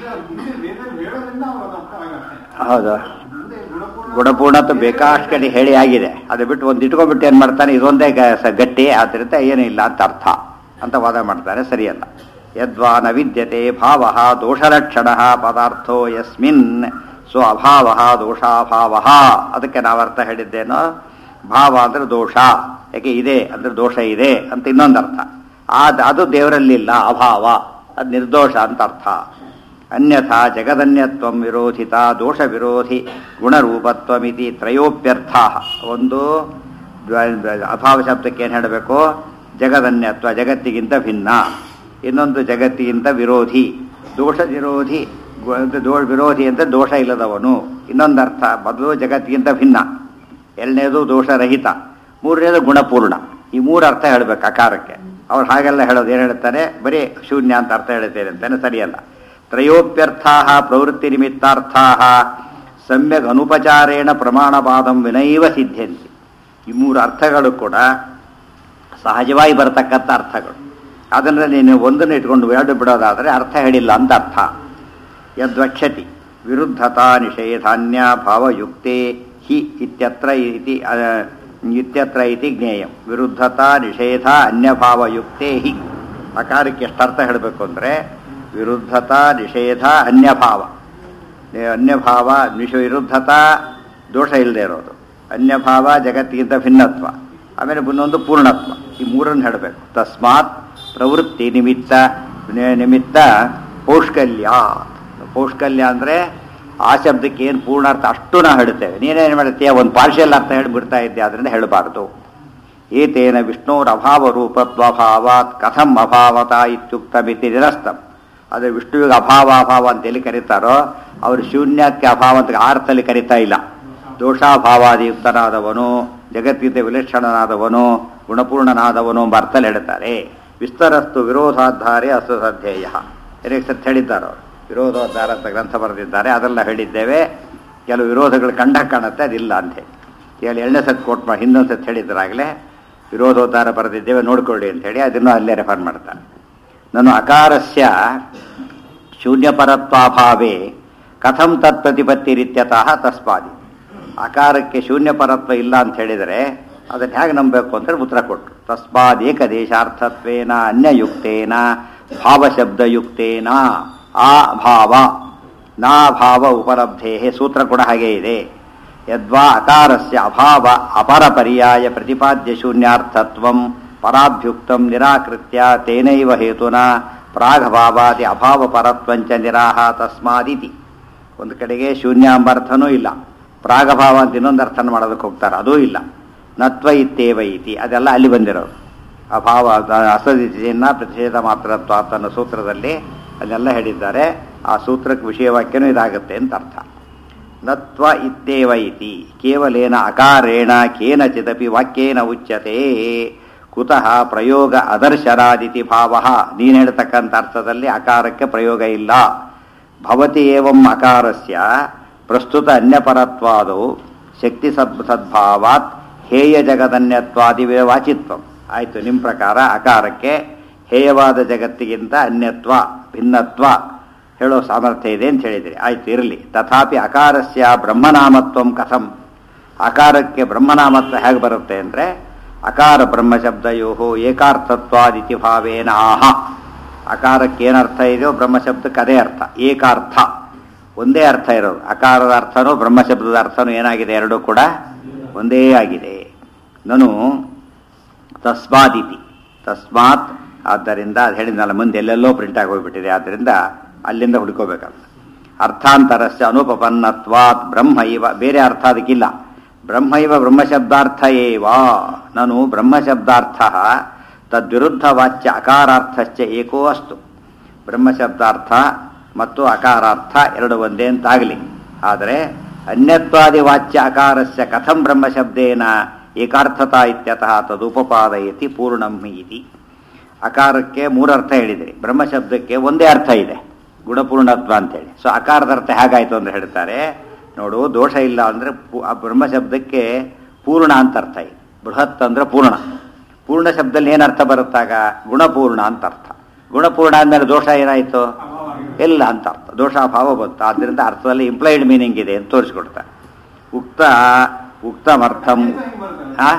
ಹೌದು ಗುಣಪೂರ್ಣತ್ವ ಬೇಕಾಷ್ಟು ಕಡೆ ಹೇಳಿ ಆಗಿದೆ ಅದು ಬಿಟ್ಟು ಒಂದು ಇಟ್ಕೊಂಡ್ಬಿಟ್ಟು ಏನು ಮಾಡ್ತಾನೆ ಇದೊಂದೇ ಗ- ಸ- ಗಟ್ಟಿ ಆದ್ದರಿಂದ ಏನೂ ಇಲ್ಲ ಅಂತ ಅರ್ಥ ಅಂತ ವಾದ ಮಾಡ್ತಾರೆ ಸರಿಯಲ್ಲ ಯದ್ವಾ ನ ವಿದ್ಯತೆ ಭಾವ ದೋಷಲಕ್ಷಣ ಪದಾರ್ಥೋ ಯಸ್ಮಿನ್ ಸೊ ಅಭಾವ ದೋಷಾಭಾವ ಅದಕ್ಕೆ ನಾವು ಅರ್ಥ ಹೇಳಿದ್ದೇನೋ ಭಾವ ಅಂದ್ರೆ ದೋಷ ಯಾಕೆ ಇದೆ ಅಂದ್ರೆ ದೋಷ ಇದೆ ಅಂತ ಇನ್ನೊಂದು ಅರ್ಥ ಆದ ಅದು ದೇವರಲ್ಲಿಲ್ಲ ಅಭಾವ ಅದು ನಿರ್ದೋಷ ಅಂತ ಅರ್ಥ ಅನ್ಯಥಾ ಜಗದನ್ಯತ್ವಂ ವಿರೋಧಿತ ದೋಷ ವಿರೋಧಿ ಗುಣರೂಪತ್ವಮಿತಿ ತ್ರಯೋಪ್ಯರ್ಥ ಒಂದು ದ್ವ- ದ್ವ- ಅಭಾವ ಶಬ್ದಕ್ಕೆ ಏನು ಹೇಳಬೇಕು ಜಗದನ್ಯತ್ವ ಜಗತ್ತಿಗಿಂತ ಭಿನ್ನ ಇನ್ನೊಂದು ಜಗತ್ತಿಗಿಂತ ವಿರೋಧಿ ದೋಷ ವಿರೋಧಿ ಗು- ಇದು ದೋ ವಿರೋಧಿ ಅಂತ ದೋಷ ಇಲ್ಲದವನು ಇನ್ನೊಂದು ಅರ್ಥ ಮೊದಲು ಜಗತ್ತಿಗಿಂತ ಭಿನ್ನ ಎರಡನೇದು ದೋಷರಹಿತ ಮೂರನೇದು ಗುಣಪೂರ್ಣ ಈ ಮೂರು ಅರ್ಥ ಹೇಳಬೇಕು ಅಕಾರಕ್ಕೆ ಅವ್ರು ಹಾಗೆಲ್ಲ ಹೇಳೋದು ಏನು ಹೇಳ್ತಾರೆ ಬರೀ ಶೂನ್ಯ ಅಂತ ಅರ್ಥ ಹೇಳ್ತೇನೆ ಅಂತಾನೆ ಸರಿಯಲ್ಲ ತ್ರಯೋಪ್ಯರ್ಥಾ ಪ್ರವೃತ್ತಿ ನಿಮಿತ್ತಾರ್ಥಾ ಸಮ್ಯಕ್ ಅನುಪಚಾರೇಣ ಪ್ರಮಾಣವಾದಂ ವಿನೈವ ಸಿದ್ಧಂತಿ ಈ ಮೂರು ಅರ್ಥಗಳು ಕೂಡ ಸಹಜವಾಗಿ ಬರತಕ್ಕಂಥ ಅರ್ಥಗಳು ಅದನ್ನು ನೀನು ಒಂದನ್ನು ಇಟ್ಕೊಂಡು ಎರಡು ಬಿಡೋದಾದರೆ ಅರ್ಥ ಹೇಳಿಲ್ಲ ಅಂತ ಅರ್ಥ ಯದ್ವಕ್ಷತಿ ವಿರುದ್ಧತಾ ನಿಷೇಧಾನ್ಯ ಭಾವಯುಕ್ತೆ ಹಿ ಇತ್ಯತ್ರ ಇತಿ ಅ, ಇತ್ಯತ್ರ ಇತಿ ಜ್ಞೇಯಂ ವಿರುದ್ಧತಾ ನಿಷೇಧ ಅನ್ಯಭಾವಯುಕ್ತೆ ಹಿ ಅಕಾರಕ್ಕೆ ಎಷ್ಟು ಅರ್ಥ ಹೇಳಬೇಕು ಅಂದರೆ ವಿರುದ್ಧತಾ ನಿಷೇಧ ಅನ್ಯಭಾವ ಏ, ಅನ್ಯಭಾವ ನಿಷ ವಿರುದ್ಧತಾ ದೋಷ ಇಲ್ಲದೆ ಇರೋದು ಅನ್ಯಭಾವ ಜಗತ್ತಿಗಿಂತ ಭಿನ್ನತ್ವ ಆಮೇಲೆ ಇನ್ನೊಂದು ಪೂರ್ಣತ್ವ ಈ ಮೂರನ್ನು ಹೇಳಬೇಕು ತಸ್ಮಾತ್ ಪ್ರವೃತ್ತಿ ನಿಮಿತ್ತ ನಿ- ನಿಮಿತ್ತ ಪೌಷ್ಕಲ್ಯ ಪೌಷ್ಕಲ್ಯ ಅಂದರೆ ಆ ಶಬ್ದಕ್ಕೆ ಏನು ಪೂರ್ಣಾರ್ಥ ಅಷ್ಟು ನಾವು ಹೇಳ್ತೇವೆ ನೀನೇನು ಮಾಡ್ತೀಯ ಒಂದು ಪಾರ್ಷಿಯಲ್ ಅರ್ಥ ಹೇಳಿಬಿಡ್ತಾ ಇದ್ದೆ ಅದರಿಂದ ಹೇಳಬಾರ್ದು ಏತೇನ ವಿಷ್ಣುರ ಅಭಾವ ರೂಪತ್ವಭಾವಾತ್ ಕಥಂ ಅಭಾವತ ಇತ್ಯುಕ್ತಮಿತಿ ನಿರಸ್ತಂ ಆದರೆ ವಿಷ್ಣುವಿಗೆ ಅಭಾವ ಅಭಾವ ಅಂತ ಎಲ್ಲಿ ಕರೀತಾರೋ ಅವರು ಶೂನ್ಯಕ್ಕೆ ಅಭಾವ ಅಂತ ಆ ಅರ್ಥದಲ್ಲಿ ಕರೀತಾ ಇಲ್ಲ ದೋಷಾಭಾವಾದಿಯುಕ್ತನಾದವನು ಜಗತ್ತಿಗೆ ವಿಲಕ್ಷಣನಾದವನು ಗುಣಪೂರ್ಣನಾದವನು ಎಂಬ ಅರ್ಥದಲ್ಲಿ ಹೇಳ್ತಾರೆ ವಿಸ್ತರಸ್ತು ವಿರೋಧಾಧಾರೆ ಅಸುಸಧ್ಯೇಯ ಎರಡಕ್ಕೆ ಸತ್ ಹೇಳಿದ್ದಾರೆ ಅವರು ವಿರೋಧಾಧಾರ ಅಂತ ಗ್ರಂಥ ಬರೆದಿದ್ದಾರೆ ಅದೆಲ್ಲ ಹೇಳಿದ್ದೇವೆ ಕೆಲವು ವಿರೋಧಗಳು ಕಂಡ ಕಾಣುತ್ತೆ ಅದಿಲ್ಲ ಅಂತ ಹೇಳಿ ಹೇಳಿ ಎರಡನೇ ಸತ್ ಕೋಟ್ ಮಾಡಿ ಹಿಂದೊಂದು ಸತ್ ಹೇಳಿದ್ರಾಗಲೇ ವಿರೋಧೋದ್ಧಾರ ಬರೆದಿದ್ದೇವೆ ನೋಡ್ಕೊಳ್ಳಿ ಅಂತ ಹೇಳಿ ಅದನ್ನು ಅಲ್ಲೇ ರೆಫರ್ ಮಾಡ್ತಾರೆ ನಾನು ಅಕಾರಸ್ಯ ಶೂನ್ಯಪರತ್ವಾಭಾವೇ ಕಥಂ ತತ್ ಪ್ರತಿಪತ್ತಿರಿತ್ಯತಃ ತಸ್ಮಾದಿ ಅಕಾರಕ್ಕೆ ಶೂನ್ಯಪರತ್ವ ಇಲ್ಲ ಅಂತ ಹೇಳಿದರೆ ಅದನ್ನು ಹೇಗೆ ನಂಬಬೇಕು ಅಂತ ಹೇಳಿ ಉತ್ತರ ಕೊಟ್ಟರು ತಸ್ಮಾದ್ ಏಕದೇಶಾರ್ಥತ್ವೇನ ಅನ್ಯಯುಕ್ತೇನ ಭಾವಶಬ್ದಯುಕ್ತೇನ ಆ ಭಾವ ನಾ ಭಾವ ಉಪಲಬ್ಧೇ ಸೂತ್ರ ಕೂಡ ಹಾಗೇ ಇದೆ ಯದ್ವಾ ಅಕಾರಸ್ಯ ಅಭಾವ ಅಪರ ಪರ್ಯಾಯ ಪ್ರತಿಪಾದ್ಯ ಶೂನ್ಯಾರ್ಥತ್ವಂ ಪರಾಭ್ಯುಕ್ತಂ ನಿರಾಕೃತ್ಯ ತೇನೈವ ಹೇತುನ ಪ್ರಾಗಭಾವಾದಿ ಅಭಾವ ಪರತ್ವಂಚ ನಿರಾಹ ತಸ್ಮಾದಿತಿ ಒಂದು ಕಡೆಗೆ ಶೂನ್ಯ ಎಂಬ ಅರ್ಥನೂ ಇಲ್ಲ ಪ್ರಾಗಭಾವ ಅಂತ ಇನ್ನೊಂದು ಅರ್ಥನ ಮಾಡೋದಕ್ಕೆ ಹೋಗ್ತಾರೆ ಅದೂ ಇಲ್ಲ ನತ್ವ ಇತ್ತೇವ ಇತಿ ಅದೆಲ್ಲ ಅಲ್ಲಿ ಬಂದಿರೋದು ಅಭಾವ ಅಸದಿಚಿನ್ನ ಪ್ರತಿಷೇಧ ಮಾತ್ರತ್ವ ಅಂತ ಅನ್ನೋ ಸೂತ್ರದಲ್ಲಿ ಅದನ್ನೆಲ್ಲ ಹೇಳಿದ್ದಾರೆ ಆ ಸೂತ್ರಕ್ಕೆ ವಿಷಯವಾಕ್ಯನೂ ಇದಾಗುತ್ತೆ ಅಂತ ಅರ್ಥ ನತ್ವ ಇತ್ತೇವ ಇತಿ ಕೇವಲೇನ ಅಕಾರೇಣ ಕೇನಚಿದಪಿ ವಾಕ್ಯೇನ ಉಚ್ಯತೆ ಕುತಃ ಪ್ರಯೋಗ ಅದರ್ಶರಾದಿತಿ ಭಾವ ನೀನು ಹೇಳ್ತಕ್ಕಂಥ ಅರ್ಥದಲ್ಲಿ ಅಕಾರಕ್ಕೆ ಪ್ರಯೋಗ ಇಲ್ಲ ಭವತಿ ಏವಂ ಅಕಾರಸ್ಯ ಪ್ರಸ್ತುತ ಅನ್ಯಪರತ್ವಾದೌ ಶಕ್ತಿ ಸದ್ ಸದ್ಭಾವಾತ್ ಹೇಯ ಜಗದನ್ಯತ್ವಾದಿ ವಾಚಿತ್ವ ಆಯಿತು ನಿಮ್ಮ ಪ್ರಕಾರ ಅಕಾರಕ್ಕೆ ಹೇಯವಾದ ಜಗತ್ತಿಗಿಂತ ಅನ್ಯತ್ವ ಭಿನ್ನತ್ವ ಹೇಳೋ ಸಾಮರ್ಥ್ಯ ಇದೆ ಅಂತ ಹೇಳಿದಿರಿ ಆಯ್ತು ಇರಲಿ ತಥಾಪಿ ಅಕಾರಸ್ಯ ಬ್ರಹ್ಮನಾಮತ್ವಂ ಕಥಂ ಅಕಾರಕ್ಕೆ ಬ್ರಹ್ಮನಾಮತ್ವ ಹೇಗೆ ಬರುತ್ತೆ ಅಂದರೆ ಅಕಾರ ಬ್ರಹ್ಮಶಬ್ದಯೋ ಏಕಾರ್ಥತ್ವಾದಿತಿ ಭಾವೇನ ಆಹ ಅಕಾರಕ್ಕೆ ಏನರ್ಥ ಇದೆಯೋ ಬ್ರಹ್ಮಶಬ್ದಕ್ಕೆ ಅದೇ ಅರ್ಥ ಏಕಾರ್ಥ ಒಂದೇ ಅರ್ಥ ಇರೋದು ಅಕಾರದ ಅರ್ಥನೂ ಬ್ರಹ್ಮಶಬ್ದದ ಅರ್ಥನೂ ಏನಾಗಿದೆ ಎರಡೂ ಕೂಡ ಒಂದೇ ಆಗಿದೆ ನಾನು ತಸ್ಮಾದಿತಿ ತಸ್ಮಾತ್ ಆದ್ದರಿಂದ ಅದು ಹೇಳಿದ್ನಲ್ಲ ಮುಂದೆ ಎಲ್ಲೆಲ್ಲೋ ಪ್ರಿಂಟ್ ಆಗಿ ಹೋಗ್ಬಿಟ್ಟಿದೆ ಆದ್ದರಿಂದ ಅಲ್ಲಿಂದ ಹುಡ್ಕೋಬೇಕಲ್ಲ ಅರ್ಥಾಂತರಸ್ಯ ಅನುಪಪನ್ನತ್ವಾತ್ ಬ್ರಹ್ಮ ಇವ ಬೇರೆ ಅರ್ಥ ಅದಕ್ಕಿಲ್ಲ ಬ್ರಹ್ಮ ಇವ ಬ್ರಹ್ಮಶಬ್ದಾರ್ಥ ಏವ ನಾನು ಬ್ರಹ್ಮಶಬ್ದಾರ್ಥ ತದ್ವಿರುದ್ಧ ವಾಚ್ಯ ಅಕಾರಾರ್ಥಶ್ಚ ಏಕೋ ಅಸ್ತು ಬ್ರಹ್ಮಶಬ್ದಾರ್ಥ ಮತ್ತು ಅಕಾರಾರ್ಥ ಎರಡು ಒಂದೇ ಅಂತಾಗಲಿ ಆದರೆ ಅನ್ಯತ್ವಾದಿ ವಾಚ್ಯ ಅಕಾರಸ್ಯ ಕಥಂ ಬ್ರಹ್ಮಶಬ್ದೇನ ಏಕಾರ್ಥತಾ ಇತ್ಯತಃ ತದುಪಪಾದಯತಿ ಪೂರ್ಣಂ ಇತಿ ಅಕಾರಕ್ಕೆ ಮೂರು ಅರ್ಥ ಹೇಳಿದಿರಿ ಬ್ರಹ್ಮಶಬ್ದಕ್ಕೆ ಒಂದೇ ಅರ್ಥ ಇದೆ ಗುಣಪೂರ್ಣತ್ವ ಅಂತೇಳಿ ಸೊ ಅಕಾರದ ಅರ್ಥ ಹೇಗಾಯಿತು ಅಂತ ಹೇಳ್ತಾರೆ ನೋಡು ದೋಷ ಇಲ್ಲ ಅಂದರೆ ಆ ಬ್ರಹ್ಮಶಬ್ದಕ್ಕೆ ಪೂರ್ಣ ಅಂತ ಅರ್ಥ ಇದೆ ಬೃಹತ್ ಅಂದರೆ ಪೂರ್ಣ ಪೂರ್ಣ ಶಬ್ದದಲ್ಲಿ ಏನು ಅರ್ಥ ಬರುತ್ತಾಗ ಗುಣಪೂರ್ಣ ಅಂತ ಅರ್ಥ ಗುಣಪೂರ್ಣ ಅಂದಮೇಲೆ ದೋಷ ಏನಾಯಿತು ಇಲ್ಲ ಅಂತ ಅರ್ಥ ದೋಷಾಭಾವ ಬಂತು ಆದ್ದರಿಂದ ಅರ್ಥದಲ್ಲಿ ಇಂಪ್ಲೈಡ್ ಮೀನಿಂಗ್ ಇದೆ ಅಂತ ತೋರಿಸ್ಕೊಡ್ತಾರೆ ಉಕ್ತ ಉಕ್ತಮರ್ಥಂ ಹಾ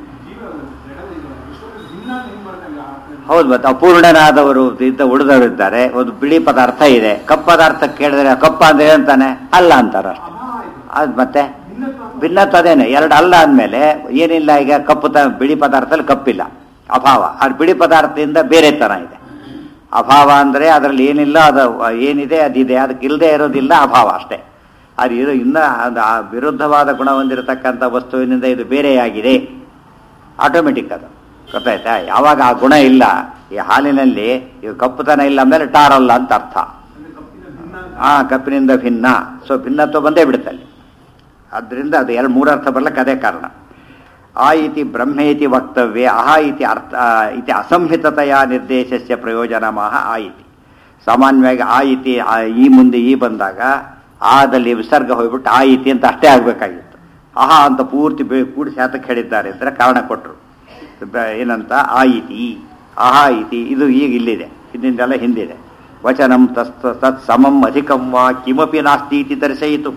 ಹೌದು ಮತ್ತೆ ಅಪೂರ್ಣನಾದವರು ಇದ್ದ ಉಳಿದವರು ಇದ್ದಾರೆ ಒಂದು ಬಿಳಿ ಪದಾರ್ಥ ಇದೆ ಕಪ್ಪು ಪದಾರ್ಥ ಕೇಳಿದ್ರೆ ಕಪ್ಪ ಅಂದ್ರೆ ಏನಂತಾನೆ ಅಲ್ಲ ಅಂತಾರೆ ಅಷ್ಟೇ ಅದು ಮತ್ತೆ ಭಿನ್ನತ್ವ ಅದೇನೆ ಎರಡು ಅಲ್ಲ ಅಂದಮೇಲೆ ಏನಿಲ್ಲ ಈಗ ಕಪ್ಪು ತ ಬಿಳಿ ಪದಾರ್ಥದಲ್ಲಿ ಕಪ್ಪಿಲ್ಲ ಅಭಾವ ಅದು ಬಿಳಿ ಪದಾರ್ಥದಿಂದ ಬೇರೆ ತನ ಇದೆ ಅಭಾವ ಅಂದರೆ ಅದರಲ್ಲಿ ಏನಿಲ್ಲ ಅದು ಏನಿದೆ ಅದಿದೆ ಅದಕ್ಕೆ ಇಲ್ಲದೆ ಇರೋದಿಲ್ಲ ಅಭಾವ ಅಷ್ಟೇ ಅದು ಇರೋ ಇನ್ನ ಅದು ಆ ವಿರುದ್ಧವಾದ ಗುಣ ಹೊಂದಿರತಕ್ಕಂಥ ವಸ್ತುವಿನಿಂದ ಇದು ಬೇರೆಯಾಗಿದೆ ಆಟೋಮೆಟಿಕ್ ಅದು ಗೊತ್ತಾಯ್ತಾ ಯಾವಾಗ ಆ ಗುಣ ಇಲ್ಲ ಈ ಹಾಲಿನಲ್ಲಿ ಈಗ ಕಪ್ಪುತನ ಇಲ್ಲ ಅಂದಮೇಲೆ ಟಾರಲ್ಲ ಅಂತ ಅರ್ಥ ಆ ಕಪ್ಪಿನಿಂದ ಭಿನ್ನ ಸೊ ಭಿನ್ನತ್ವ ಬಂದೇ ಬಿಡುತ್ತಲ್ಲಿ ಅದರಿಂದ ಅದು ಎರಡು ಮೂರು ಅರ್ಥ ಬರ್ಲಿಕ್ಕೆ ಅದೇ ಕಾರಣ ಆ ಇತಿ ಬ್ರಹ್ಮೇತಿ ವಕ್ತವ್ಯ ಅಹ ಇತಿ ಅರ್ಥ ಇತಿ ಅಸಂಹಿತತೆಯ ನಿರ್ದೇಶಸ್ಯ ಪ್ರಯೋಜನಮಃ ಆ ಇತಿ ಸಾಮಾನ್ಯವಾಗಿ ಆ ಇತಿ ಆ ಈ ಮುಂದೆ ಈ ಬಂದಾಗ ಆದಲ್ಲಿ ವಿಸರ್ಗ ಹೋಗ್ಬಿಟ್ಟು ಆ ಇತಿ ಅಂತ ಅಷ್ಟೇ ಆಗಬೇಕಾಗಿತ್ತು ಅಹ ಅಂತ ಪೂರ್ತಿ ಬೆ ಕೂಡಿಸಿ ಹಾತಕ್ಕೆ ಹೇಳಿದ್ದಾರೆ ಅಂತ ಕಾರಣ ಕೊಟ್ಟರು ಏನಂತ ಆ ಇತಿ ಅಹ ಇತಿ ಇದು ಈಗ ಇಲ್ಲಿದೆ ಹಿಂದಿಂದೆಲ್ಲ ಹಿಂದಿದೆ ವಚನಂ ತಸ್ತ ತತ್ ಸಮಂ ಅಧಿಕಂ ವಾ ಕಿಮಪಿ ನಾಸ್ತಿ ಇತಿ ದರ್ಶಯಿತು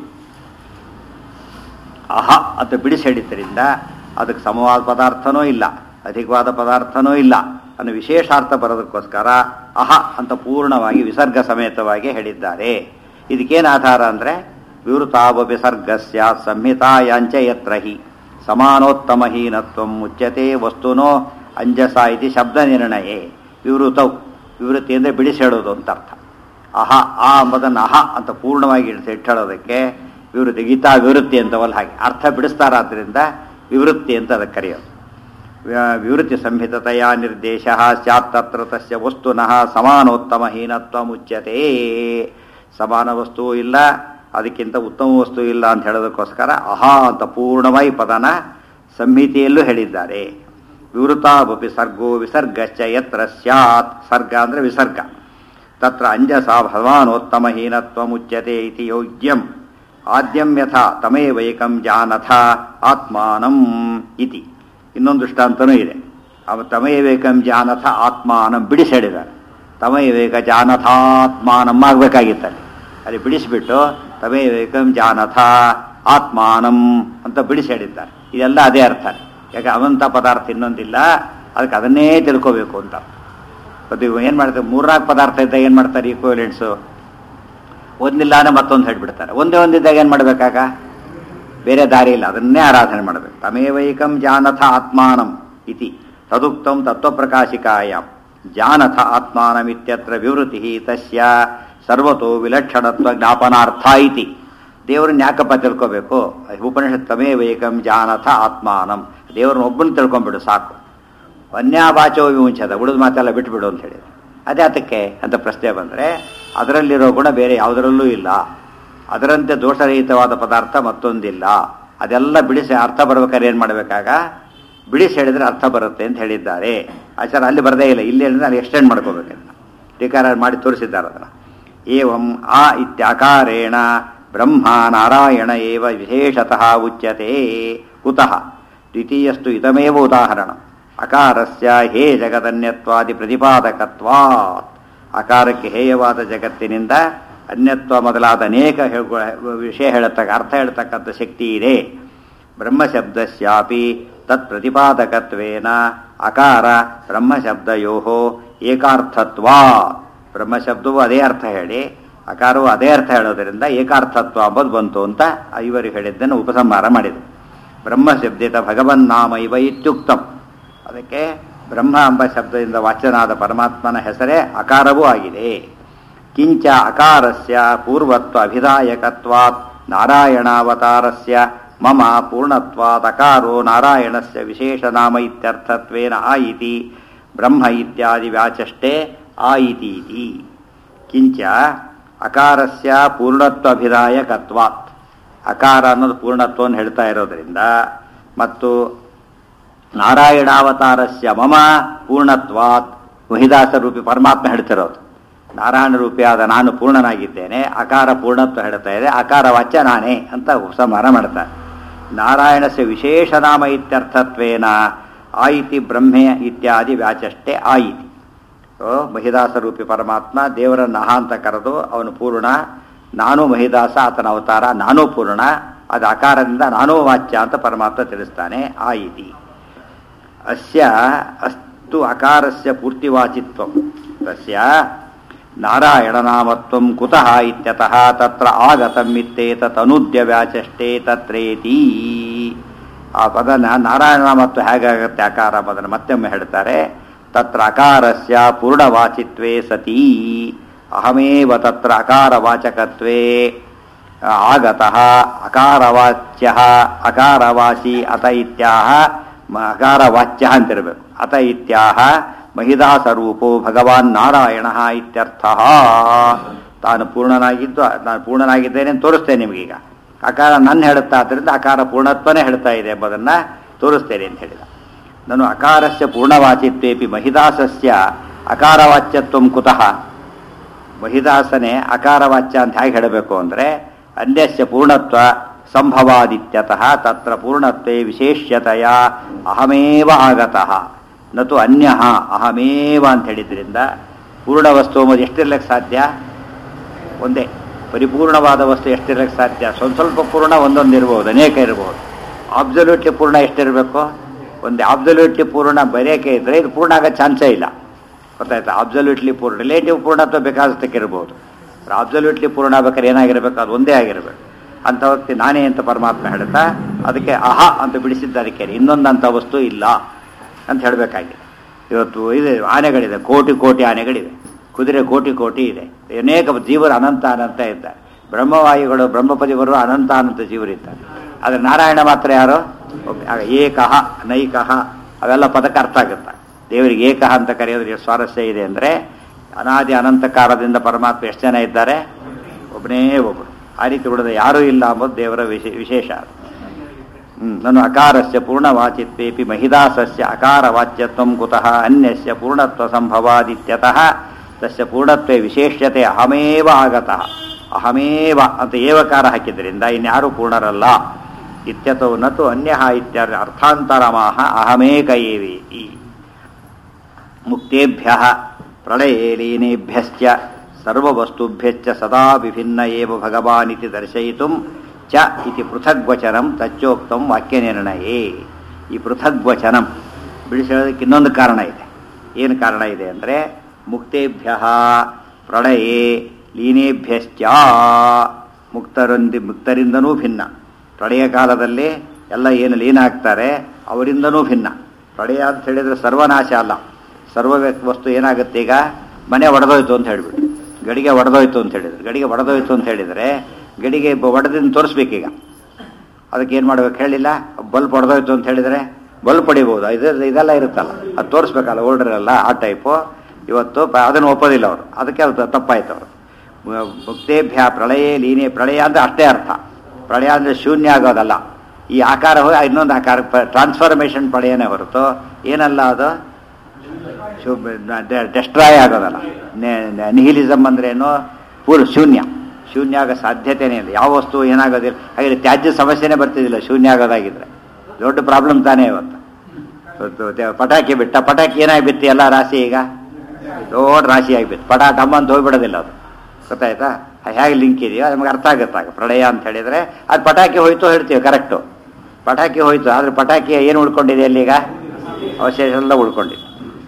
ಅಹ ಅಂತ ಬಿಡಿಸಿ ಹೇಳಿದ್ದರಿಂದ ಅದಕ್ಕೆ ಸಮವಾದ ಪದಾರ್ಥನೂ ಇಲ್ಲ ಅಧಿಕವಾದ ಪದಾರ್ಥನೂ ಇಲ್ಲ ಅನ್ನೋ ವಿಶೇಷಾರ್ಥ ಬರೋದಕ್ಕೋಸ್ಕರ ಅಹ ಅಂತ ಪೂರ್ಣವಾಗಿ ವಿಸರ್ಗ ಸಮೇತವಾಗಿ ಹೇಳಿದ್ದಾರೆ ಇದಕ್ಕೇನು ಆಧಾರ ಅಂದರೆ ವಿವೃತಾವ ವಿಸರ್ಗಸ್ಯ ಸಂಹಿತಾಯಾಂಚ ಯತ್ರ ಹಿ ಸಮಾನೋತ್ತಮ ಹೀನತ್ವ ಮುಚ್ಯತೆ ವಸ್ತುನೋ ಅಂಜಸ ಇತಿ ಶಬ್ದ ನಿರ್ಣಯೇ ವಿವೃತವು ವಿವೃತ್ತಿ ಅಂದರೆ ಬಿಡಿಸಿ ಹೇಳೋದು ಅಂತ ಅರ್ಥ ಅಹ ಆ ಎಂಬುದನ್ನು ಅಹ ಅಂತ ಪೂರ್ಣವಾಗಿ ಇಳಿಸಿ ಇಟ್ಟಳೋದಕ್ಕೆ ವಿವೃತ್ತಿ ಗೀತಾ ವಿವೃತ್ತಿ ಅಂತವಲ್ಲ ಹಾಗೆ ಅರ್ಥ ಬಿಡಿಸ್ತಾರಾದ್ರಿಂದ ವಿವೃತ್ತಿ ಅಂತ ಅದಕ್ಕೆ ಕರೆಯೋದು ವ್ಯ- ವಿವೃತ್ತಿ ಸಂಹಿತತೆಯ ನಿರ್ದೇಶ ಸ್ಯಾತ್ ತತ್ರ ತಸ್ಯ ವಸ್ತುನಃ ಸಮಾನೋತ್ತಮ ಹೀನತ್ವ ಮುಚ್ಯತೆ ಸಮಾನ ವಸ್ತು ಇಲ್ಲ ಅದಕ್ಕಿಂತ ಉತ್ತಮ ವಸ್ತು ಇಲ್ಲ ಅಂತ ಹೇಳೋದಕ್ಕೋಸ್ಕರ ಅಹ ಅಂತ ಪೂರ್ಣವಾಗಿ ಪದನ ಸಂಹಿತೆಯಲ್ಲೂ ಹೇಳಿದ್ದಾರೆ ವಿವೃತಾವಪಿ ಸರ್ಗೋ ವಿಸರ್ಗಶ್ಚ ಯತ್ರ ಸ್ಯಾತ್ ಸರ್ಗ ಅಂದರೆ ವಿಸರ್ಗ ತತ್ರ ಅಂಜಸ ಭಗವಾನೋತ್ತಮ ಹೀನತ್ವ ಮುಚ್ಯತೆ ಇತಿ ಯೋಗ್ಯಂ ಆದ್ಯಂ ಯಥಾ ತಮೇವೈಕಂ ಜಾನಥ ಆತ್ಮಾನಂ ಇತಿ ಇನ್ನೊಂದು ದೃಷ್ಟಾಂತನೂ ಇದೆ ಅವ ತಮೇವೇಕಂ ಜಾನಥ ಆತ್ಮಾನಂ ಬಿಡಿಸಿ ಹೇಳಿದ್ದಾರೆ ತಮೇವೇಕ ಜಾನಥಾತ್ಮಾನಂ ಆಗಬೇಕಾಗಿತ್ತಲ್ಲಿ ಅಲ್ಲಿ ಬಿಡಿಸಿಬಿಟ್ಟು ತಮೇವೇಕಂ ಜಾನಥ ಆತ್ಮಾನಂ ಅಂತ ಬಿಡಿಸಿ ಹೇಳಿದ್ದಾರೆ ಇದೆಲ್ಲ ಅದೇ ಅರ್ಥ ಯಾಕೆ ಅವಂತ ಪದಾರ್ಥ ಇನ್ನೊಂದಿಲ್ಲ ಅದಕ್ಕೆ ಅದನ್ನೇ ತಿಳ್ಕೋಬೇಕು ಅಂತ ಅದು ಏನು ಮಾಡ್ತಾರೆ ಮೂರ್ನಾಲ್ಕು ಪದಾರ್ಥ ಇದ್ದಾಗ ಏನು ಮಾಡ್ತಾರೆ ಈಕ್ವಲೆಂಟ್ಸು ಒಂದಿಲ್ಲ ಅಂದ್ರೆ ಮತ್ತೊಂದು ಹೇಳ್ಬಿಡ್ತಾರೆ ಒಂದೇ ಒಂದಿದ್ದಾಗ ಏನು ಮಾಡಬೇಕಾಗ ಬೇರೆ ದಾರಿ ಇಲ್ಲ ಅದನ್ನೇ ಆರಾಧನೆ ಮಾಡಬೇಕು ತಮೇವೈಕಂ ಜಾನಥ ಆತ್ಮಾನಂ ಇತಿ ತದುಕ್ತಂ ತತ್ವಪ್ರಕಾಶಿಕಾಯಾಮ್ ಜಾನಥ ಆತ್ಮಾನಮಿತ್ಯತ್ರ ವಿವೃತಿ ತಸ್ಯ ಸರ್ವತೋ ವಿಲಕ್ಷಣತ್ವ ಜ್ಞಾಪನಾರ್ಥ ಇತಿ ದೇವ್ರನ್ನ ಯಾಕಪ್ಪ ತಿಳ್ಕೋಬೇಕು ಉಪನಿಷತ್ ತಮೇವೈಕಂ ಜಾನಥ ಆತ್ಮಾನಂ ದೇವ್ರನ್ನ ಒಬ್ಬನ ತಿಳ್ಕೊಂಬಿಡು ಸಾಕು ಅನ್ಯಾವಾಚೋ ವಿಮುಂಚದ ಉಳಿದ ಮಾತೆಲ್ಲ ಬಿಟ್ಬಿಡು ಅಂತ ಹೇಳಿದ್ರು ಅದೇ ಅದಕ್ಕೆ ಅಂತ ಪ್ರಶ್ನೆ ಬಂದರೆ ಅದರಲ್ಲಿರೋ ಗುಣ ಬೇರೆ ಯಾವುದರಲ್ಲೂ ಇಲ್ಲ ಅದರಂತೆ ದೋಷರಹಿತವಾದ ಪದಾರ್ಥ ಮತ್ತೊಂದಿಲ್ಲ ಅದೆಲ್ಲ ಬಿಡಿಸಿ ಅರ್ಥ ಬರ್ಬೇಕಾದ್ರೆ ಏನು ಮಾಡಬೇಕಾಗ ಬಿಡಿಸಿ ಹೇಳಿದ್ರೆ ಅರ್ಥ ಬರುತ್ತೆ ಅಂತ ಹೇಳಿದ್ದಾರೆ ಆಚಾರ ಅಲ್ಲಿ ಬರದೇ ಇಲ್ಲ ಇಲ್ಲಿ ಹೇಳಿದ್ರೆ ಅಲ್ಲಿ ಎಕ್ಸ್ಟೆಂಡ್ ಮಾಡ್ಕೋಬೇಕಂತ ಟೀಕಾರ ಮಾಡಿ ತೋರಿಸಿದ್ದಾರೆ ಅದನ್ನು ಏವಂ ಆ ಇತ್ಯಾಕಾರೇಣ ಬ್ರಹ್ಮ ನಾರಾಯಣ ಏವ ವಿಶೇಷತಃ ಉಚ್ಯತೆ ಕುತಃ ದ್ವಿತೀಯಸ್ತು ಇದಮೇವ ಉದಾಹರಣ ಅಕಾರಸ್ಯ ಹೇ ಜಗದನ್ಯತ್ವಾದಿ ಪ್ರತಿಪಾದಕತ್ವಾತ್ ಅಕಾರಕ್ಕೆ ಹೇಯವಾದ ಜಗತ್ತಿನಿಂದ ಅನ್ಯತ್ವ ಮೊದಲಾದ ಅನೇಕ ಹೇಳ್ಕೊ- ವಿಷಯ ಹೇಳತಕ್ಕ ಅರ್ಥ ಹೇಳ್ತಕ್ಕಂಥ ಶಕ್ತಿ ಇದೆ ಬ್ರಹ್ಮಶಬ್ದಸ್ಯಾಪಿ ತತ್ ಪ್ರತಿಪಾದಕತ್ವೇನ ಅಕಾರ ಬ್ರಹ್ಮಶಬ್ದಯೋ ಏಕಾರ್ಥತ್ವ ಬ್ರಹ್ಮಶಬ್ದವು ಅದೇ ಅರ್ಥ ಹೇಳಿ ಅಕಾರವು ಅದೇ ಅರ್ಥ ಹೇಳೋದರಿಂದ ಏಕಾರ್ಥತ್ವ ಅಂಬುದು ಬಂತು ಅಂತ ಇವರಿಗೆ ಹೇಳಿದ್ದನ್ನು ಉಪಸಂಹಾರ ಮಾಡಿದರು ಬ್ರಹ್ಮಶಬ್ದಿತ ಭಗವನ್ನಾಮ ಇವ ಇತ್ಯುಕ್ತಂ ಅದಕ್ಕೆ ಬ್ರಹ್ಮ ಎಂಬ ಶಬ್ದದಿಂದ ವಾಚ್ಯನಾದ ಪರಮಾತ್ಮನ ಹೆಸರೇ ಅಕಾರವೂ ಆಗಿದೆ ಕಿಂಚ ಅಕಾರಸ್ಯ ಪೂರ್ವತ್ವ ಅಭಿದಾಯಕತ್ವಾತ್ ನಾರಾಯಣಾವತಾರಸ್ಯ ಮಮ ಪೂರ್ಣತ್ವಾತ್ ಅಕಾರೋ ನಾರಾಯಣಸ್ಯ ವಿಶೇಷನಾಮ ಇತ್ಯರ್ಥತ್ವೇನ ಆ ಇತಿ ಬ್ರಹ್ಮ ಇತ್ಯಾದಿ ವ್ಯಾಚಷ್ಟೇ ಆ ಇತಿ ಇತಿ ಕಿಂಚ ಅಕಾರಸ್ಯ ಪೂರ್ಣತ್ವ ಅಭಿದಾಯಕತ್ವಾತ್ ಅಕಾರ ಅನ್ನೋದು ಪೂರ್ಣತ್ವವನ್ನು ಹೇಳ್ತಾ ಇರೋದ್ರಿಂದ ಮತ್ತು ನಾರಾಯಣಾವತಾರಸ್ಯ ಮಮ ಪೂರ್ಣತ್ವಾತ್ ಮಹಿದಾಸ ರೂಪಿ ಪರಮಾತ್ಮ ಹೇಳ್ತಿರೋದು ನಾರಾಯಣ ರೂಪಿಯಾದ ನಾನು ಪೂರ್ಣನಾಗಿದ್ದೇನೆ ಅಕಾರ ಪೂರ್ಣತ್ವ ಹೇಳ್ತಾ ಇದೆ ಅಕಾರ ವಾಚ್ಯ ನಾನೇ ಅಂತ ಉಪಸಂಹಾರ ಮಾಡ್ತಾರೆ ನಾರಾಯಣಸ್ಯ ವಿಶೇಷ ನಾಮ ಇತ್ಯರ್ಥತ್ವೇನ ಆಯಿತಿ ಬ್ರಹ್ಮೆ ಇತ್ಯಾದಿ ವ್ಯಾಚಷ್ಟೇ ಆಯಿತಿ ಸೊ ಮಹಿದಾಸ ರೂಪಿ ಪರಮಾತ್ಮ ದೇವರನ್ನ ಅಹ ಅಂತ ಕರೆದು ಅವನು ಪೂರ್ಣ ನಾನು ಮಹಿದಾಸ ಆತನ ಅವತಾರ ನಾನೂ ಪೂರ್ಣ ಅದು ಆಕಾರದಿಂದ ನಾನೂ ವಾಚ್ಯ ಅಂತ ಪರಮಾತ್ಮ ತಿಳಿಸ್ತಾನೆ ಆಯಿತಿ ಅಸ್ಯ ಅಸ್ತು ಅಕಾರಸ್ಯ ಪೂರ್ತಿವಾಚಿತ್ವಂ ತಸ್ಯ ನಾರಾಯಣನಾಮತ್ವಂ ಕುತಃ ಇತ್ಯತಃ ತತ್ರ ಆಗತಂ ಇತ್ತೇತತ್ ಅನುದ್ಯ ವ್ಯಾಚಷ್ಟೇ ತತ್ರೇತಿ ಆ ಪದನ ನಾರಾಯಣನಾಮತ್ವ ಹೇಗಾಗತ್ತೆ ಅಕಾರ ಪದನ ಮತ್ತೊಮ್ಮೆ ಹೇಳ್ತಾರೆ ತತ್ರ ಅಕಾರಸ್ಯ ಪೂರ್ಣವಾಚಿತ್ವೇ ಸತಿ ಅಹಮೇವ ತತ್ರ ಅಕಾರವಾಚಕತ್ವೇ ಆಗತಃ ಅಕಾರವಾಚ್ಯ ಅಕಾರವಾಸಿ ಅತ ಇತ್ಯಾಹ ಮ- ಅಕಾರವಾಚ್ಯ ಅಂತಿರಬೇಕು ಅತ ಇತ್ಯಾಹ ಮಹಿದಾಸ ರೂಪೋ ಭಗವಾನ್ ನಾರಾಯಣ ಇತ್ಯರ್ಥ ತಾನು ಪೂರ್ಣನಾಗಿದ್ದು ನಾನು ಪೂರ್ಣನಾಗಿದ್ದೇನೆ ಅಂತ ತೋರಿಸ್ತೇನೆ ನಿಮಗೀಗ ಅಕಾರ ನನ್ನ ಹೇಳುತ್ತಾ ಆದ್ದರಿಂದ ಅಕಾರ ಪೂರ್ಣತ್ವನೇ ಹೇಳ್ತಾ ಇದೆ ಎಂಬುದನ್ನು ತೋರಿಸ್ತೇನೆ ಅಂತ ಹೇಳಿದ ನಾನು ಅಕಾರಸ್ಯ ಪೂರ್ಣವಾಚಿತ್ವೇಪಿ ಮಹಿದಾಸಸ್ಯ ಅಕಾರವಾಚ್ಯತ್ವಂ ಕುತಃ ಮಹಿದಾಸನೆ ಅಕಾರವಾಚ್ಯ ಅಂತ ಹೇಗೆ ಹೇಳಬೇಕು ಅಂದರೆ ಅನ್ಯಸ್ಯ ಪೂರ್ಣತ್ವ ಸಂಭವಾದಿತ್ಯತಃ ತತ್ರ ಪೂರ್ಣತ್ವೇ ವಿಶೇಷ್ಯತೆಯ ಅಹಮೇವ ಆಗತಃ ನತು ಅನ್ಯ ಅಹಮೇವ ಅಂತ ಹೇಳಿದ್ರಿಂದ ಪೂರ್ಣ ವಸ್ತು ಎಂಬುದು ಎಷ್ಟಿರ್ಲಿಕ್ಕೆ ಸಾಧ್ಯ ಒಂದೇ ಪರಿಪೂರ್ಣವಾದ ವಸ್ತು ಎಷ್ಟಿರ್ಲಿಕ್ಕೆ ಸಾಧ್ಯ ಸ್ವಲ್ಪ ಸ್ವಲ್ಪ ಪೂರ್ಣ ಒಂದೊಂದು ಇರ್ಬೋದು ಅನೇಕ ಇರ್ಬೋದು ಆಬ್ಸಲ್ಯೂಟ್ಲಿ ಪೂರ್ಣ ಎಷ್ಟಿರಬೇಕು ಒಂದು ಆಬ್ಸಲ್ಯೂಟ್ಲಿ ಪೂರ್ಣ ಬರೆಯೋಕೆ ಇದ್ದರೆ ಇದು ಪೂರ್ಣ ಆಗೋ ಚಾನ್ಸೇ ಇಲ್ಲ ಗೊತ್ತಾಯ್ತಾ ಅಬ್ಸಲ್ಯೂಟ್ಲಿ ಪೂರ್ಣ ರಿಲೇಟಿವ್ ಪೂರ್ಣತ್ವ ಬೇಕಾದಷ್ಟಕ್ಕೆ ಇರ್ಬೋದು ಅಬ್ಸಲ್ಯೂಟ್ಲಿ ಪೂರ್ಣ ಆಗ್ಬೇಕಾದ್ರೆ ಏನಾಗಿರ್ಬೇಕು ಅದು ಒಂದೇ ಆಗಿರಬೇಕು ಅಂಥ ವ್ಯಕ್ತಿ ನಾನೇ ಅಂತ ಪರಮಾತ್ಮ ಹೇಳ್ತಾ ಅದಕ್ಕೆ ಅಹ ಅಂತ ಬಿಡಿಸಿದ್ದ ಅದಕ್ಕೆ ಇನ್ನೊಂದಂಥ ವಸ್ತು ಇಲ್ಲ ಅಂತ ಹೇಳಬೇಕಾಗಿದೆ ಇವತ್ತು ಇದೆ ಆನೆಗಳಿದೆ ಕೋಟಿ ಕೋಟಿ ಆನೆಗಳಿವೆ ಕುದುರೆ ಕೋಟಿ ಕೋಟಿ ಇದೆ ಅನೇಕ ಜೀವರು ಅನಂತ ಅನಂತ ಇದ್ದಾರೆ ಬ್ರಹ್ಮವಾಯುಗಳು ಬ್ರಹ್ಮಪದಿವರು ಅನಂತ ಅನಂತ ಜೀವರಿದ್ದಾರೆ ಆದರೆ ನಾರಾಯಣ ಮಾತ್ರ ಯಾರು ಒಬ್ಬ- ಆಗ ಏಕಃ ನೈಕಃ ಅವೆಲ್ಲ ಪದಕ್ಕೆ ಅರ್ಥ ಆಗುತ್ತೆ ದೇವರಿಗೆ ಏಕಃ ಅಂತ ಕರೆಯೋದ್ರಿಗೆ ಸ್ವಾರಸ್ಯ ಇದೆ ಅಂದರೆ ಅನಾದಿ ಅನಂತ ಕಾಲದಿಂದ ಪರಮಾತ್ಮ ಎಷ್ಟು ಜನ ಇದ್ದಾರೆ ಒಬ್ಬನೇ ಒಬ್ಬರು ಆ ರೀತಿ ಉಳಿದ ಯಾರೂ ಇಲ್ಲ ಅಂಬುದು ದೇವರ ವಿಶೇ ವಿಶೇಷ ಹ್ಮ್. ನನು ಅಕಾರಸ್ಯ ಪೂರ್ಣವಾಚಿತ್ವೇಪಿ ಮಹಿದಾಸಸ್ಯ ಅಕಾರವಾಚ್ಯತ್ವಂ ಕುತಃ ಅನ್ಯಸ್ಯ ಪೂರ್ಣತ್ವ ಸಂಭವಾದಿತ್ಯತಃ ತಸ್ಯ ಪೂರ್ಣತ್ವೇ ವಿಶೇಷ್ಯತೆ ಅಹಮೇವ ಆಗತಃ ಅಹಮೇವ ಅಂತ ಏವಕಾರ ಹಾಕಿದ್ರಿಂದ ಇನ್ಯಾರೂ ಪೂರ್ಣರಲ್ಲ ಇತ್ಯತೋ ನತು ಅನ್ಯ ಇತ್ಯರ್ಥ ಅರ್ಥಾಂತರಮಾಹ ಅಹಮೇಕ ಏವೇತಿ ಮುಕ್ತೇಭ್ಯ ಪ್ರಳಯೇ ಲೀನೇಭ್ಯಶ್ಚ ಸರ್ವವಸ್ತುಭ್ಯಶ್ಚ ಸದಾ ವಿಭಿನ್ನ ಏವ ಭಗವಾನಿತಿ ದರ್ಶಯಿತುಂ ಚ ಇತಿ ಪೃಥಗ್ವಚನಂ ತಚ್ಚೋಕ್ತಂ ವಾಕ್ಯನಿರ್ಣಯೇ ಈ ಪೃಥಗ್ವಚನಂ ಬಿಡಿಸೋದಕ್ಕೆ ಇನ್ನೊಂದು ಕಾರಣ ಇದೆ ಏನು ಕಾರಣ ಇದೆ ಅಂದರೆ ಮುಕ್ತೇಭ್ಯ ಪ್ರಳಯೇ ಲೀನೇಭ್ಯಶ್ಚ ಮುಕ್ತರೊಂದಿ ಮುಕ್ತರಿಂದನೂ ಭಿನ್ನ ಪ್ರಳಯ ಕಾಲದಲ್ಲಿ ಎಲ್ಲ ಏನು ಲೀನ ಆಗ್ತಾರೆ ಅವರಿಂದನೂ ಭಿನ್ನ ಪ್ರಳಯ ಅಂತ ಹೇಳಿದರೆ ಸರ್ವನಾಶ ಅಲ್ಲ ಸರ್ವ ವ್ಯ- ವಸ್ತು ಏನಾಗುತ್ತೆ ಈಗ ಮನೆ ಒಡೆದೋಯ್ತು ಅಂತ ಹೇಳಿಬಿಟ್ಟು ಗಡಿಗೆ ಒಡೆದೋಯ್ತು ಅಂತ ಹೇಳಿದ್ರು ಗಡಿಗೆ ಒಡೆದೋಯ್ತು ಅಂತ ಹೇಳಿದರೆ ಗಡಿಗೆ ಒಡೆದಿಂದ ತೋರಿಸ್ಬೇಕೀಗ ಅದಕ್ಕೆ ಏನು ಮಾಡ್ಬೇಕು ಹೇಳಿಲ್ಲ ಬಲ್ಬ್ ಹೊಡೆದೋಯ್ತು ಅಂತ ಹೇಳಿದರೆ ಬಲ್ಬ್ ಪಡಿಬೋದು ಇದು ಇದೆಲ್ಲ ಇರುತ್ತಲ್ಲ ಅದು ತೋರಿಸ್ಬೇಕಲ್ಲ ಓಲ್ಡ್ರಲ್ಲ ಆ ಟೈಪು ಇವತ್ತು ಪ- ಅದನ್ನು ಒಪ್ಪೋದಿಲ್ಲ ಅವರು ಅದಕ್ಕೆ ಅದು ತಪ್ಪಾಯ್ತು ಅವರು ಮುಕ್ತೇಭ್ಯ ಪ್ರಳಯ ಲೀನೆ ಪ್ರಳಯ ಅಂದರೆ ಅಷ್ಟೇ ಅರ್ಥ ಪ್ರಳಯ ಅಂದರೆ ಶೂನ್ಯ ಆಗೋದಲ್ಲ ಈ ಆಕಾರ ಹೋಗಿ ಇನ್ನೊಂದು ಆಕಾರ ಟ್ರಾನ್ಸ್ಫಾರ್ಮೇಷನ್ ಪ್ರಳಯನೇ ಹೊರತು ಏನಲ್ಲ ಅದು ಡೆಸ್ಟ್ರಾಯ್ ಆಗೋದಲ್ಲ ನಿಹಿಲಿಸಮ್ ಅಂದ್ರೇನು ಪೂರ್ ಶೂನ್ಯ ಶೂನ್ಯ ಆಗೋ ಸಾಧ್ಯತೆನೇ ಇಲ್ಲ ಯಾವ ವಸ್ತು ಏನಾಗೋದಿಲ್ಲ ಹಾಗೆ ತ್ಯಾಜ್ಯ ಸಮಸ್ಯೆನೇ ಬರ್ತಿದ್ದಿಲ್ಲ ಶೂನ್ಯ ಆಗೋದಾಗಿದ್ರೆ ದೊಡ್ಡ ಪ್ರಾಬ್ಲಮ್ ತಾನೇ ಇವತ್ತು ಇವತ್ತು ತೆ- ಪಟಾಕಿ ಬಿಟ್ಟ ಪಟಾಕಿ ಏನಾಗಿ ಬಿತ್ತು ಎಲ್ಲ ರಾಶಿ ಈಗ ದೊಡ್ಡ ರಾಶಿ ಆಗಿಬಿತ್ತು ಪಟ ಡಮ್ ಅಂತ ಹೋಗ್ಬಿಡೋದಿಲ್ಲ ಅದು ಗೊತ್ತಾಯ್ತಾ ಹೇಗೆ ಲಿಂಕ್ ಇದೆಯೋ ಅದು ನಮಗೆ ಅರ್ಥ ಆಗುತ್ತಾಗ ಪ್ರಳಯ ಅಂತ ಹೇಳಿದರೆ ಅದು ಪಟಾಕಿ ಹೋಯ್ತು ಹೇಳ್ತೀವಿ ಕರೆಕ್ಟು ಪಟಾಕಿ ಹೋಯ್ತು ಆದರೆ ಪಟಾಕಿ ಏನು ಉಳ್ಕೊಂಡಿದೆ ಅಲ್ಲೀಗ ಅವಶೇಷ ಎಲ್ಲ ಉಳ್ಕೊಂಡಿದೆ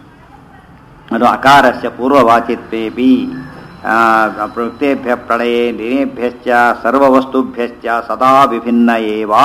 ಅದು ಅಕಾರಸ್ಯ ಪೂರ್ವವಾಚಿತ್ವೇಪಿ ಪ್ರವೃತ್ತೇಭ್ಯ ಪ್ರಳಯೇ ಲಿನೇಭ್ಯಶ್ಚ ಸರ್ವವಸ್ತುಭ್ಯಶ್ಚ ಸದಾ ವಿಭಿನ್ನ ಏವ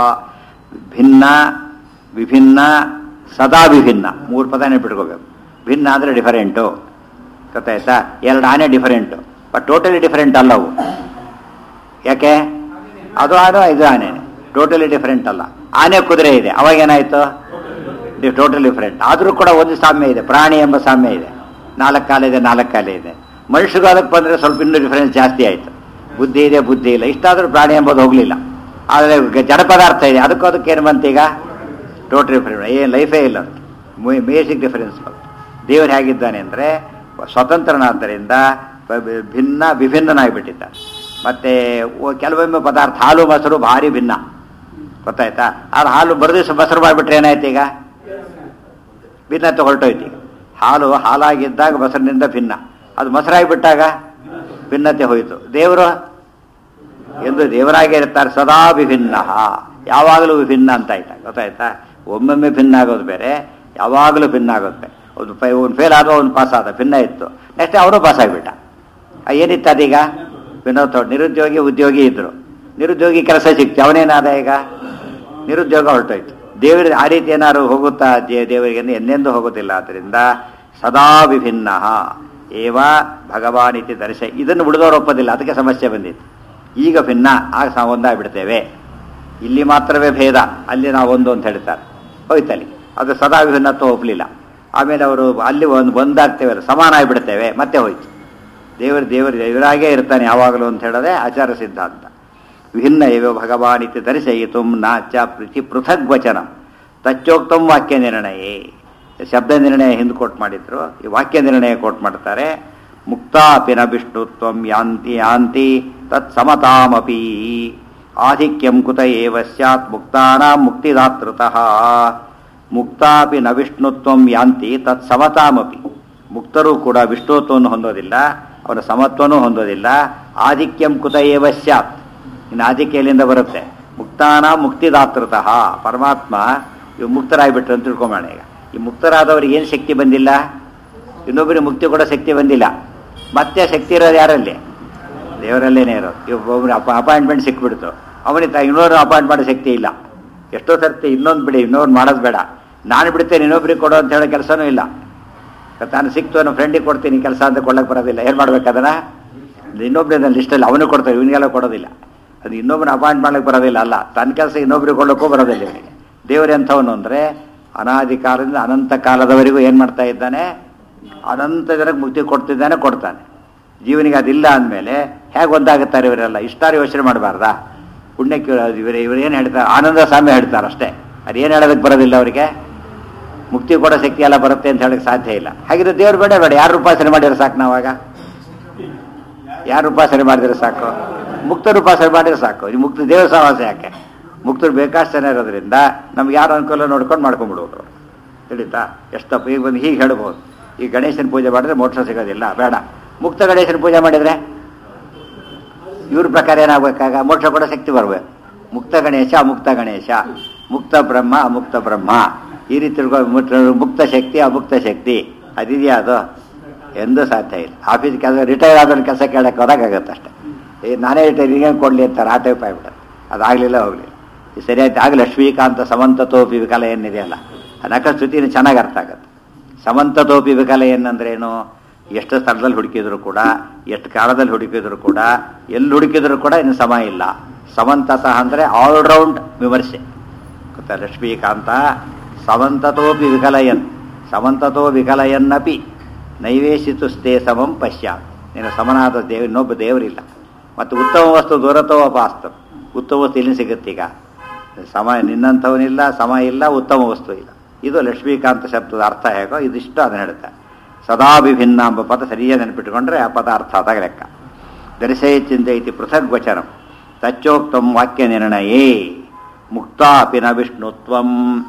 ಭಿನ್ನ ವಿಭಿನ್ನ ಸದಾ ವಿಭಿನ್ನ ಮೂರು ಪದ ನೆನ್ಪಿಟ್ಕೋಬೇಕು ಭಿನ್ನ ಅಂದರೆ ಡಿಫರೆಂಟು ಗೊತ್ತಾಯ್ತಾ ಎರಡು ಆನೆ ಡಿಫರೆಂಟು ಬಟ್ ಟೋಟಲಿ ಡಿಫರೆಂಟ್ ಅಲ್ಲ ಅವು ಯಾಕೆ ಅದು ಆನೆ ಇದು ಆನೆ ಟೋಟಲಿ ಡಿಫರೆಂಟ್ ಅಲ್ಲ ಆನೆ ಕುದುರೆ ಇದೆ ಅವಾಗ ಏನಾಯ್ತು ಟೋಟಲ್ ಡಿಫರೆಂಟ್ ಆದರೂ ಕೂಡ ಒಂದು ಸಾಮ್ಯ ಇದೆ ಪ್ರಾಣಿ ಎಂಬ ಸಾಮ್ಯ ಇದೆ ನಾಲ್ಕು ಕಾಲ ಇದೆ ನಾಲ್ಕು ಕಾಲ ಇದೆ ಮನುಷ್ಯರು ಅದಕ್ಕೆ ಬಂದರೆ ಸ್ವಲ್ಪ ಇನ್ನೂ ಡಿಫರೆನ್ಸ್ ಜಾಸ್ತಿ ಆಯಿತು ಬುದ್ಧಿ ಇದೆ ಬುದ್ಧಿ ಇಲ್ಲ ಇಷ್ಟಾದರೂ ಪ್ರಾಣಿ ಎಂಬುದು ಹೋಗಲಿಲ್ಲ ಆದರೆ ಗ- ಜಡ ಪದಾರ್ಥ ಇದೆ ಅದಕ್ಕೂ ಅದಕ್ಕೆ ಏನು ಬಂತೀಗ ಟೋಟಲ್ ಡಿಫರೆಂಟ್ ಏನು ಲೈಫೇ ಇಲ್ಲ ಬೇಸಿಕ್ ಡಿಫರೆನ್ಸ್ ಬಂತು ದೇವರು ಹೇಗಿದ್ದಾನೆ ಅಂದರೆ ಸ್ವತಂತ್ರನಾದ್ದರಿಂದ ಬ- ಬ- ಭಿನ್ನ ವಿಭಿನ್ನನಾಗಿಬಿಟ್ಟಿದ್ದಾನೆ ಮತ್ತು ಕೆಲವೊಮ್ಮೆ ಪದಾರ್ಥ ಹಾಲು ಮೊಸರು ಭಾರಿ ಭಿನ್ನ ಗೊತ್ತಾಯ್ತಾ ಆದ್ರೆ ಹಾಲು ಬರೆದಿವ್ಸ ಮೊಸರು ಮಾಡಿಬಿಟ್ರೆ ಏನಾಯ್ತು ಈಗ ಭಿನ್ನತೆ ಹೊರಟೋಯ್ತು ಈಗ ಹಾಲು ಹಾಲಾಗಿದ್ದಾಗ ಮೊಸರಿನಿಂದ ಭಿನ್ನ ಅದು ಮೊಸರಾಗಿಬಿಟ್ಟಾಗ ಭಿನ್ನತೆ ಹೋಯಿತು ದೇವರು ಎಂದು ದೇವರಾಗೇ ಇರ್ತಾರೆ ಸದಾ ವಿಭಿನ್ನ ಯಾವಾಗಲೂ ವಿಭಿನ್ನ ಅಂತ ಆಯ್ತಾ ಗೊತ್ತಾಯ್ತಾ ಒಮ್ಮೊಮ್ಮೆ ಭಿನ್ನ ಆಗೋದು ಬೇರೆ ಯಾವಾಗಲೂ ಭಿನ್ನ ಆಗೋದು ಬೇರೆ ಒಂದು ಫೈ ಒಂದು ಫೇಲ್ ಆದೋ ಒಂದು ಪಾಸ್ ಆದ ಭಿನ್ನ ಇತ್ತು ನೆಕ್ಸ್ಟ್ ಅವನು ಪಾಸ್ ಆಗಿಬಿಟ್ಟ ಆ, ಏನಿತ್ತು ಅದೀಗ ವಿನೋದ್ ನಿರುದ್ಯೋಗಿ ಉದ್ಯೋಗಿ ಇದ್ರು ನಿರುದ್ಯೋಗಿ ಕೆಲಸ ಸಿಕ್ತು ಅವನೇನಾದ ಈಗ ನಿರುದ್ಯೋಗ ಹೊರಟೋಯ್ತು ದೇವರ ಆ ರೀತಿ ಏನಾದ್ರು ಹೋಗುತ್ತಾ ದೇ- ದೇವರಿಗೆ ಅಂದ್ರೆ ಎಂದೆಂದೂ ಹೋಗೋದಿಲ್ಲ ಆದ್ದರಿಂದ ಸದಾ ವಿಭಿನ್ನ ಏವ ಭಗವಾನ್ ಇತಿ ದರ್ಶ ಇದನ್ನು ಉಳಿದವರು ಒಪ್ಪೋದಿಲ್ಲ ಅದಕ್ಕೆ ಸಮಸ್ಯೆ ಬಂದಿತ್ತು ಈಗ ಭಿನ್ನ ಆಗ ನಾವು ಒಂದಾಗ್ಬಿಡ್ತೇವೆ ಇಲ್ಲಿ ಮಾತ್ರವೇ ಭೇದ ಅಲ್ಲಿ ನಾವು ಒಂದು ಅಂತ ಹೇಳ್ತಾರೆ ಹೋಯ್ತಲ್ಲಿ ಅದು ಸದಾ ವಿಭಿನ್ನತ್ವ ಒಪ್ಪಲಿಲ್ಲ ಆಮೇಲೆ ಅವರು ಅಲ್ಲಿ ಒಂದು ಒಂದಾಗ್ತೇವೆ ಸಮಾನ ಆಗಿಬಿಡ್ತೇವೆ ಮತ್ತೆ ಹೋಯ್ತು ದೇವರು ದೇವರು ದೇವರಾಗೇ ಇರ್ತಾನೆ ಯಾವಾಗಲೂ ಅಂತ ಹೇಳೋದೇ ಆಚಾರ ಸಿದ್ಧಾಂತ ವಿಭಿನ್ನ ಏವ ಭಗವಾನ್ ಇತಿ ದರ್ಶಯಿತು ನ ಚ ಪ್ರೀತಿ ಪೃಥಗ್ ವಚನ ತಚ್ಚೋಕ್ತಂ ವಾಕ್ಯ ನಿರ್ಣಯೇ ಶಬ್ದ ನಿರ್ಣಯ ಹಿಂದೆ ಕೋಟ್ ಮಾಡಿದ್ರು ಈ ವಾಕ್ಯ ನಿರ್ಣಯ ಕೋಟ್ ಮಾಡ್ತಾರೆ ಮುಕ್ತಾಪಿ ನ ವಿಷ್ಣುತ್ವಂ ಯಾಂತಿ ಯಾಂತಿ ತತ್ ಸಮತಾಮಪಿ ಆಧಿಕ್ಯಂ ಕುತ ಏವ ಸ್ಯಾತ್ ಮುಕ್ತಾನಾಂ ಮುಕ್ತಿದಾತೃತಃ ಮುಕ್ತಾಪಿ ನ ವಿಷ್ಣುತ್ವಂ ಯಾಂತಿ ತತ್ ಸಮತಾಮಪಿ ಮುಕ್ತರು ಕೂಡ ವಿಷ್ಣುತ್ವವನ್ನು ಹೊಂದೋದಿಲ್ಲ ಅವರ ಸಮತ್ವನೂ ಹೊಂದೋದಿಲ್ಲ ಆಧಿಕ್ಯಂ ಕುತ ಏವ ಸ್ಯಾತ್ ಇನ್ನು ಆಧಿಕ್ಯ ಎಲ್ಲಿಂದ ಬರುತ್ತೆ ಮುಕ್ತಾನ ಮುಕ್ತಿದಾತೃತಃ ಪರಮಾತ್ಮ ಇವು ಮುಕ್ತರಾಗ್ಬಿಟ್ರು ಅಂತ ತಿಳ್ಕೊಂಬೋಣ ಈಗ ಈ ಮುಕ್ತರಾದವರಿಗೆ ಏನು ಶಕ್ತಿ ಬಂದಿಲ್ಲ ಇನ್ನೊಬ್ಬರಿಗೆ ಮುಕ್ತಿ ಕೊಡೋ ಶಕ್ತಿ ಬಂದಿಲ್ಲ ಮತ್ತೆ ಶಕ್ತಿ ಇರೋದು ಯಾರಲ್ಲಿ ದೇವರಲ್ಲೇನೇ ಇರೋದು ಒಬ್ಬೊಬ್ರು ಅಪ ಅಪಾಯಿಂಟ್ಮೆಂಟ್ ಸಿಕ್ಬಿಡ್ತು ಅವನಿಗೆ ಇನ್ನೊಂದು ಅಪಾಯಿಂಟ್ ಮಾಡೋ ಶಕ್ತಿ ಇಲ್ಲ ಎಷ್ಟೋ ಸರ್ತಿ ಇನ್ನೊಂದು ಬಿಡಿ ಇನ್ನೊಂದು ಮಾಡೋದು ಬೇಡ ನಾನು ಬಿಡ್ತೇನೆ ಇನ್ನೊಬ್ರಿಗೆ ಕೊಡೋ ಅಂತ ಹೇಳೋ ಕೆಲಸನೂ ಇಲ್ಲ ತಾನು ಸಿಕ್ತು ಅನ್ನೋ ಫ್ರೆಂಡಿಗೆ ಕೊಡ್ತೀನಿ ಕೆಲಸ ಅಂತ ಕೊಡಕ್ಕೆ ಬರೋದಿಲ್ಲ ಏನು ಮಾಡ್ಬೇಕು ಅದನ್ನ ಇನ್ನೊಬ್ಬರ ಲಿಸ್ಟಲ್ಲಿ ಅವನು ಕೊಡ್ತಾರೆ ಇವನಿಗೆಲ್ಲ ಕೊಡೋದಿಲ್ಲ ಅದು ಇನ್ನೊಬ್ಬನ ಅಪಾಯಿಂಟ್ ಮಾಡ್ಲಿಕ್ಕೆ ಬರೋದಿಲ್ಲ ಅಲ್ಲ ತನ್ನ ಕೆಲಸ ಇನ್ನೊಬ್ರಿಗೆ ಕೊಡೋಕ್ಕೂ ಬರೋದಿಲ್ಲ ಇವನಿಗೆ ದೇವರು ಎಂಥವನು ಅಂದರೆ ಅನಾದಿ ಕಾಲದಿಂದ ಅನಂತ ಕಾಲದವರೆಗೂ ಏನು ಮಾಡ್ತಾ ಇದ್ದಾನೆ ಅನಂತ ಜನಕ್ಕೆ ಮುಕ್ತಿ ಕೊಡ್ತಿದ್ದಾನೆ ಕೊಡ್ತಾನೆ ಜೀವನಿಗೆ ಅದಿಲ್ಲ ಅಂದಮೇಲೆ ಹೇಗೆ ಒಂದಾಗುತ್ತಾರೆ ಇವರೆಲ್ಲ ಇಷ್ಟಾರು ಯೋಚನೆ ಮಾಡಬಾರ್ದಾ ಪುಣ್ಯಕ್ಕೆ ಇವರು ಇವರು ಏನು ಹೇಳ್ತಾರೆ ಆನಂದ ಸಾಮ್ಯ ಹೇಳ್ತಾರೆ ಅಷ್ಟೇ ಅದು ಏನು ಹೇಳೋದಕ್ಕೆ ಬರೋದಿಲ್ಲ ಅವರಿಗೆ ಮುಕ್ತಿ ಕೊಡೋ ಶಕ್ತಿ ಎಲ್ಲ ಬರುತ್ತೆ ಅಂತ ಹೇಳಕ್ಕೆ ಸಾಧ್ಯ ಇಲ್ಲ ಹಾಗಿದ್ರೆ ದೇವ್ರು ಬೇಡ ಬೇಡ ಯಾರು ಉಪಾಸನೆ ಮಾಡಿದ್ರೆ ಸಾಕು ನಾವಾಗ ಯಾರು ಉಪಾಸನೆ ಮಾಡಿದ್ರೆ ಸಾಕು ಮುಕ್ತರು ಉಪಾಸನೆ ಮಾಡಿದ್ರೆ ಸಾಕು ಈ ಮುಕ್ತ ದೇವ್ರ ಸಹವಾಸ ಯಾಕೆ ಮುಕ್ತರು ಬೇಕಾಷ್ಟು ಜನ ಇರೋದ್ರಿಂದ ನಮ್ಗೆ ಯಾರು ಅನುಕೂಲ ನೋಡ್ಕೊಂಡು ಮಾಡ್ಕೊಂಡ್ಬಿಡೋರು ತಿಳಿತಾ ಎಷ್ಟಪ್ಪ ಈಗ ಬಂದು ಹೀಗೆ ಹೇಳ್ಬೋದು ಈ ಗಣೇಶನ ಪೂಜೆ ಮಾಡಿದ್ರೆ ಮೋಕ್ಷ ಸಿಗೋದಿಲ್ಲ ಬೇಡ ಮುಕ್ತ ಗಣೇಶನ ಪೂಜೆ ಮಾಡಿದರೆ ಇವ್ರ ಪ್ರಕಾರ ಏನಾಗಬೇಕಾಗ ಮೋಕ್ಷ ಕೊಡೋ ಶಕ್ತಿ ಬರ್ಬೇಕು ಮುಕ್ತ ಗಣೇಶ ಅಮುಕ್ತ ಗಣೇಶ ಮುಕ್ತ ಬ್ರಹ್ಮ ಅಮುಕ್ತ ಬ್ರಹ್ಮ ಈ ರೀತಿ ತಿಳ್ಕೊ- ಮುಕ್ತ- ಮುಕ್ತ ಶಕ್ತಿ ಅಮುಕ್ತ ಶಕ್ತಿ ಅದಿದೆಯಾ ಅದು ಎಂದೂ ಸಾಧ್ಯ ಇಲ್ಲ ಆಫೀಸ್ ಕೆಲಸ ರಿಟೈರ್ ಆದವ್ರ ಕೆಲಸ ಕೇಳಕ್ಕೆ ಹೋದಾಗತ್ತೆ ಅಷ್ಟೇ ಏ ನಾನೇ ರಿಟೈರ್ ಹಿಂಗೆ ಕೊಡಲಿ ಅಂತಾರೆ ಆ ಟೈಪ್ ಆಗ್ಬಿಟ್ಟೆ ಅದಾಗಲಿಲ್ಲ ಹೋಗಲಿಲ್ಲ ಈ ಸರಿಯಾಗಿ ಆಗ ಲಕ್ಷ್ಮೀಕಾಂತ ಸಮಂತತೋಪಿ ವಿಕಲ ಏನಿದೆಯಲ್ಲ ನಕ ಸ್ತುತಿನ ಚೆನ್ನಾಗಿ ಅರ್ಥ ಆಗುತ್ತೆ ಸಮಂತತೋಪಿ ವಿಕಲ ಏನಂದ್ರೇನು ಎಷ್ಟು ಸ್ಥಳದಲ್ಲಿ ಹುಡುಕಿದ್ರು ಕೂಡ ಎಷ್ಟು ಕಾಲದಲ್ಲಿ ಹುಡುಕಿದ್ರು ಕೂಡ ಎಲ್ಲಿ ಹುಡುಕಿದ್ರು ಕೂಡ ಇನ್ನು ಸಮ ಇಲ್ಲ ಸಮಂತತಃ ಅಂದರೆ ಆಲ್ರೌಂಡ್ ವಿಮರ್ಶೆ ಗೊತ್ತಾ ಲಕ್ಷ್ಮೀಕಾಂತ ಸಮಂತತೋಪಿ ವಿಕಲಯನ್ ಸಮಂತತೋ ವಿಕಲಯನ್ನಪಿ ನೈವೇಶಿತುಸ್ತೆ ಸಮಂ ಪಶ್ಯ ನೀನು ಸಮನಾದ ದೇವ ಇನ್ನೊಬ್ಬ ದೇವರಿಲ್ಲ ಮತ್ತು ಉತ್ತಮ ವಸ್ತು ದೂರತೋ ಅಪಾಸ್ತು ಉತ್ತಮ ವಸ್ತು ಇಲ್ಲಿ ಸಿಗುತ್ತೀಗ ಸಮ ನಿನ್ನಂಥವನಿಲ್ಲ ಸಮ ಇಲ್ಲ ಉತ್ತಮ ವಸ್ತು ಇಲ್ಲ ಇದು ಲಕ್ಷ್ಮೀಕಾಂತ ಶಬ್ದದ ಅರ್ಥ ಹೇಗೋ ಇದಿಷ್ಟು ಅದನ್ನು ಹೇಳುತ್ತೆ ಸದಾ ವಿಭಿನ್ನ ಎಂಬ ಪದ ಸರಿಯಾಗಿ ನೆನಪಿಟ್ಟುಕೊಂಡ್ರೆ ಆ ಪದ ಅರ್ಥ ಆದಾಗ ಲೆಕ್ಕ ದರ್ಶಯ ಚಿಂತೈತಿ ಪೃಥಗ್ ವಚನಂ ತಚ್ಚೋಕ್ತಂ ವಾಕ್ಯ ನಿರ್ಣಯೇ ಮುಕ್ತಾಪಿ ನ ವಿಷ್ಣುತ್ವಂ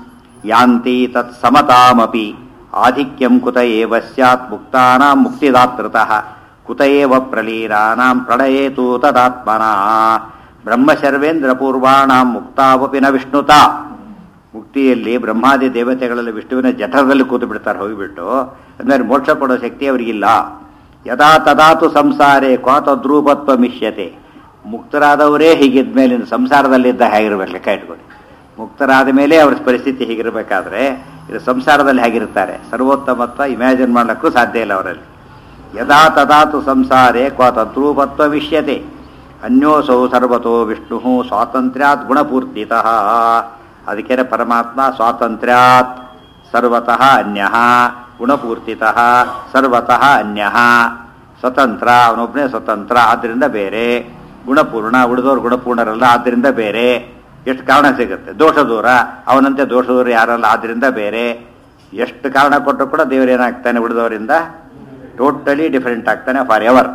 ಯಾಂತಿ ತತ್ ಸಮತಾಮಪಿ ಆಧಿಕ್ಯಂ ಕುತ ಏವ ಸ್ಯಾತ್ ಮುಕ್ತಾನಾಂ ಮುಕ್ತಿದಾತೃತಃ ಕುತ ಏವ ಪ್ರಲೀನಾನಾಂ ಪ್ರಳಯೇತು ತದಾತ್ಮನಾ ಬ್ರಹ್ಮಶರ್ವೇಂದ್ರ ಪೂರ್ವಾಣಾಂ ಮುಕ್ತಾವಪಿ ನ ವಿಷ್ಣುತಾ ಮುಕ್ತಿಯಲ್ಲಿ ಬ್ರಹ್ಮಾದಿ ದೇವತೆಗಳಲ್ಲಿ ವಿಷ್ಣುವಿನ ಜಠರದಲ್ಲಿ ಕೂತು ಬಿಡ್ತಾರೆ ಹೋಗಿಬಿಟ್ಟು ಅಂದರೆ ಮೋಕ್ಷ ಕೊಡೋ ಶಕ್ತಿ ಅವರಿಗಿಲ್ಲ ಯದಾ ತದಾತು ಸಂಸಾರೇ ಕ್ವಾತದ್ರೂಪತ್ವ ಮಿಷ್ಯತೆ ಮುಕ್ತರಾದವರೇ ಹೀಗಿದ್ಮೇಲೆ ಇನ್ನು ಸಂಸಾರದಲ್ಲಿದ್ದ ಹೇಗಿರ್ಬೇಕು ಲೆಕ್ಕ ಇಟ್ಕೊಳ್ಳಿ ಮುಕ್ತರಾದ ಮೇಲೆ ಅವ್ರ ಪರಿಸ್ಥಿತಿ ಹೀಗಿರಬೇಕಾದ್ರೆ ಇದು ಸಂಸಾರದಲ್ಲಿ ಹೇಗಿರ್ತಾರೆ ಸರ್ವೋತ್ತಮತ್ವ ಇಮ್ಯಾಜಿನ್ ಮಾಡಲಿಕ್ಕೂ ಸಾಧ್ಯ ಇಲ್ಲ ಅವರಲ್ಲಿ ಯದಾ ತದಾತು ಸಂಸಾರೇ ಕ್ವಾತದ್ರೂಪತ್ವ ವಿಷ್ಯತೆ ಅನ್ಯೋಸೌ ಸರ್ವತೋ ವಿಷ್ಣು ಸ್ವಾತಂತ್ರ್ಯಾತ್ ಗುಣಪೂರ್ತಿತಃ ಅದಕ್ಕೆ ಪರಮಾತ್ಮ ಸ್ವಾತಂತ್ರ್ಯಾತ್ ಸರ್ವತಃ ಅನ್ಯ ಗುಣಪೂರ್ತಿತಃ ಸರ್ವತಃ ಅನ್ಯ ಸ್ವತಂತ್ರ ಅವನೊಬ್ಬನೇ ಸ್ವತಂತ್ರ ಆದ್ದರಿಂದ ಬೇರೆ ಗುಣಪೂರ್ಣ ಉಳಿದವರು ಗುಣಪೂರ್ಣರಲ್ಲ ಆದ್ದರಿಂದ ಬೇರೆ ಎಷ್ಟು ಕಾರಣ ಸಿಗುತ್ತೆ ದೋಷ ದೂರ ಅವನಂತೆ ದೋಷ ದೂರ ಯಾರಲ್ಲ ಆದ್ದರಿಂದ ಬೇರೆ ಎಷ್ಟು ಕಾರಣ ಕೊಟ್ಟರು ಕೂಡ ದೇವರೇನಾಗ್ತಾನೆ ಉಳಿದವರಿಂದ ಟೋಟಲಿ ಡಿಫರೆಂಟ್ ಆಗ್ತಾನೆ ಫಾರ್ ಎವರ್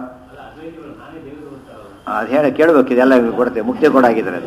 ಅದು ಹೇಳಿ ಕೇಳಬೇಕು ಇದೆಲ್ಲ ಕೊಡ್ತೇವೆ ಮುಕ್ತಿ ಕೊಡಾಗಿದ್ರೆ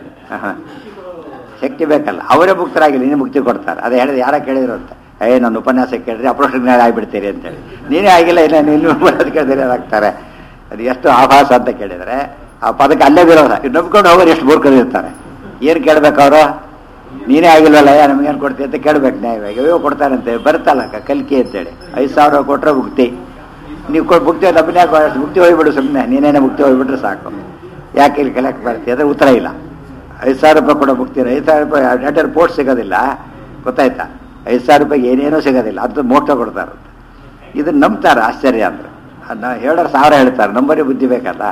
ಶಕ್ತಿ ಬೇಕಲ್ಲ ಅವರೇ ಮುಕ್ತರಾಗಿಲ್ಲ ನೀನು ಮುಕ್ತಿ ಕೊಡ್ತಾರೆ ಅದೇ ಹೇಳಿದ್ರೆ ಯಾರ ಕೇಳಿದ್ರು ಅಂತ ಏ ನನ್ನ ಉಪನ್ಯಾಸ ಕೇಳಿದ್ರೆ ಅಪ್ರೋಷ ಜ್ಞಾನ ಆಗಿಬಿಡ್ತೀರಿ ಅಂತೇಳಿ ನೀನೇ ಆಗಿಲ್ಲ ಇಲ್ಲ ನೀನು ಅದು ಕೇಳಿದ್ರೆ ಏನಾಗ್ತಾರೆ ಅದು ಎಷ್ಟು ಆಭಾಸ ಅಂತ ಕೇಳಿದರೆ ಆ ಪದಕ್ಕೆ ಅಲ್ಲೇ ವಿರೋಧ ನಂಬ್ಕೊಂಡು ಹೋಗೋರು ಎಷ್ಟು ಮೂರ್ಖರು ಇರ್ತಾರೆ ಏನು ಕೇಳ್ಬೇಕು ಅವರು ನೀನೇ ಆಗಿಲ್ವಲ್ಲ ಯಾ ನಮಗೇನು ಕೊಡ್ತೀವಿ ಅಂತ ಕೇಳ್ಬೇಕು ನ್ಯಾಯವಾಗಿ ಅಯ್ಯೋ ಕೊಡ್ತಾರಂತೆ ಬರ್ತಲ್ಲ ಕ- ಕಲ್ಕಿ ಅಂತೇಳಿ ಐದು ಸಾವಿರ ಕೊಟ್ಟರೆ ಮುಕ್ತಿ ನೀವು ಕೊಟ್ಟು ಮುಕ್ತಿ ನಮ್ಮನೆ ಯಾಕೆ ಮುಕ್ತಿ ಹೋಗ್ಬಿಡು ಸುಮ್ಮನೆ ನೀನೇನೆ ಮುಕ್ತಿ ಹೋಗ್ಬಿಟ್ರೆ ಸಾಕು ಯಾಕೆ ಇಲ್ಲಿ ಕಲೆಕ್ಟ್ ಮಾಡ್ತೀವಿ ಅದ್ರ ಉತ್ತರ ಇಲ್ಲ ಐದು ಸಾವಿರ ರೂಪಾಯಿ ಕೊಡೋ ಮುಕ್ತಿ ಐದು ಸಾವಿರ ರೂಪಾಯಿ ಲೆಟರ್ ಪೋಸ್ಟ್ ಸಿಗೋದಿಲ್ಲ ಗೊತ್ತಾಯ್ತಾ ಐದು ಸಾವಿರ ರೂಪಾಯಿಗೆ ಏನೇನೂ ಸಿಗೋದಿಲ್ಲ ಅದು ಮೋಕ್ಷ ಕೊಡ್ತಾರಂತೆ ಇದನ್ನ ನಂಬ್ತಾರೆ ಆಶ್ಚರ್ಯ ಅಂದ್ರೆ ಅದನ್ನ ಹೇಳೋರು ಸಾವಿರ ಹೇಳ್ತಾರೆ ನಂಬರಿ ಬುದ್ಧಿ ಬೇಕಲ್ಲ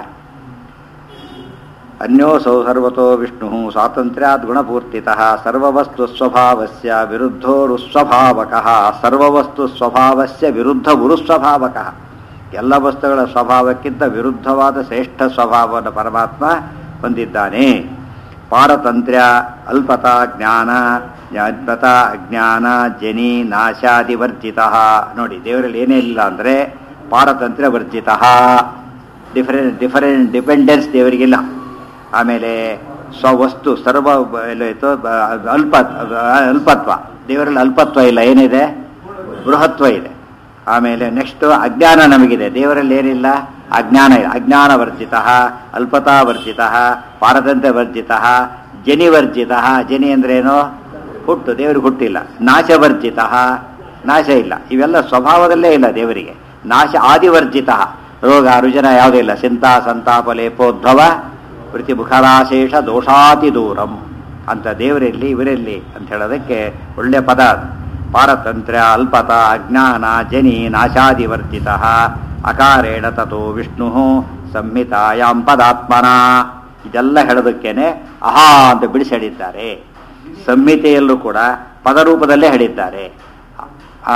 ಅನ್ಯೋಸೌ ಸರ್ವತೋ ವಿಷ್ಣು ಸ್ವಾತಂತ್ರ್ಯಾತ್ ಗುಣಪೂರ್ತಿತಃ ಸರ್ವವಸ್ತು ಸ್ವಭಾವಸ್ಯ ವಿರುದ್ಧೋರುಸ್ವಭಾವಕಃ ಸರ್ವವಸ್ತು ಸ್ವಭಾವಸ್ಯ ವಿರುದ್ಧ ಗುರುಸ್ವಭಾವಕಃ ಎಲ್ಲ ವಸ್ತುಗಳ ಸ್ವಭಾವಕ್ಕಿಂತ ವಿರುದ್ಧವಾದ ಶ್ರೇಷ್ಠ ಸ್ವಭಾವವನ್ನು ಪರಮಾತ್ಮ ಹೊಂದಿದ್ದಾನೆ ಪಾರತಂತ್ರ್ಯ ಅಲ್ಪತ ಜ್ಞಾನ ಅಲ್ಪತ ಅಜ್ಞಾನ ಜನಿ ನಾಶಾದಿವರ್ಜಿತ ನೋಡಿ ದೇವರಲ್ಲಿ ಏನೇ ಇಲ್ಲ ಅಂದರೆ ಪಾರತಂತ್ರ್ಯ ವರ್ಜಿತ ಡಿಫರೆಂಟ್ ಡಿಫರೆಂಟ್ ಡಿಪೆಂಡೆನ್ಸ್ ದೇವರಿಗಿಲ್ಲ ಆಮೇಲೆ ಸ್ವವಸ್ತು ಸರ್ವ ಬ- ಎಲ್ಲಾಯ್ತು ಬ- ಅಲ್ಪ ಅಲ್ಪತ್ವ ದೇವರಲ್ಲಿ ಅಲ್ಪತ್ವ ಇಲ್ಲ ಏನಿದೆ ಬೃಹತ್ವ ಇದೆ ಆಮೇಲೆ ನೆಕ್ಸ್ಟ್ ಅಜ್ಞಾನ ನಮಗಿದೆ ದೇವರಲ್ಲಿ ಏನಿಲ್ಲ ಅಜ್ಞಾನ ಇಲ್ಲ ಅಜ್ಞಾನ ವರ್ಜಿತ ಅಲ್ಪತಾ ವರ್ಜಿತ ಪಾರತಂತ್ರ್ಯ ವರ್ಜಿತ ಜನಿ ವರ್ಜಿತ ಜನಿ ಅಂದ್ರೇನು ಹುಟ್ಟು ದೇವರಿಗೆ ಹುಟ್ಟಿಲ್ಲ ನಾಶವರ್ಜಿತ ನಾಶ ಇಲ್ಲ ಇವೆಲ್ಲ ಸ್ವಭಾವದಲ್ಲೇ ಇಲ್ಲ ದೇವರಿಗೆ ನಾಶ ಆದಿವರ್ಜಿತ ರೋಗ ರುಜನ ಯಾವುದೂ ಇಲ್ಲ ಚಿಂತಾ ಸಂತಾಪ ಲೇಪೋದ್ಭವ ವೃತ್ತಿ ಮುಖರಾಶೇಷ ದೋಷಾತಿ ದೂರಂ ಅಂತ ದೇವರಲ್ಲಿ ಇವರಲ್ಲಿ ಅಂತ ಹೇಳೋದಕ್ಕೆ ಒಳ್ಳೆ ಪದ ಅದು ಪಾರತಂತ್ರ್ಯ ಅಲ್ಪತ ಅಜ್ಞಾನ ಜನಿ ನಾಶಾದಿವರ್ಜಿತ ಅಕಾರೇಣ ತಥೋ ವಿಷ್ಣು ಸಂಹಿತಾಯಾಂ ಪದಾತ್ಮನ ಇದೆಲ್ಲ ಹೇಳೋದಕ್ಕೇನೆ ಅಹಾ ಅಂತ ಬಿಡಿಸಿ ಹೇಳಿದ್ದಾರೆ ಸಂಹಿತೆಯಲ್ಲೂ ಕೂಡ ಪದರೂಪದಲ್ಲೇ ಹೇಳಿದ್ದಾರೆ ಆ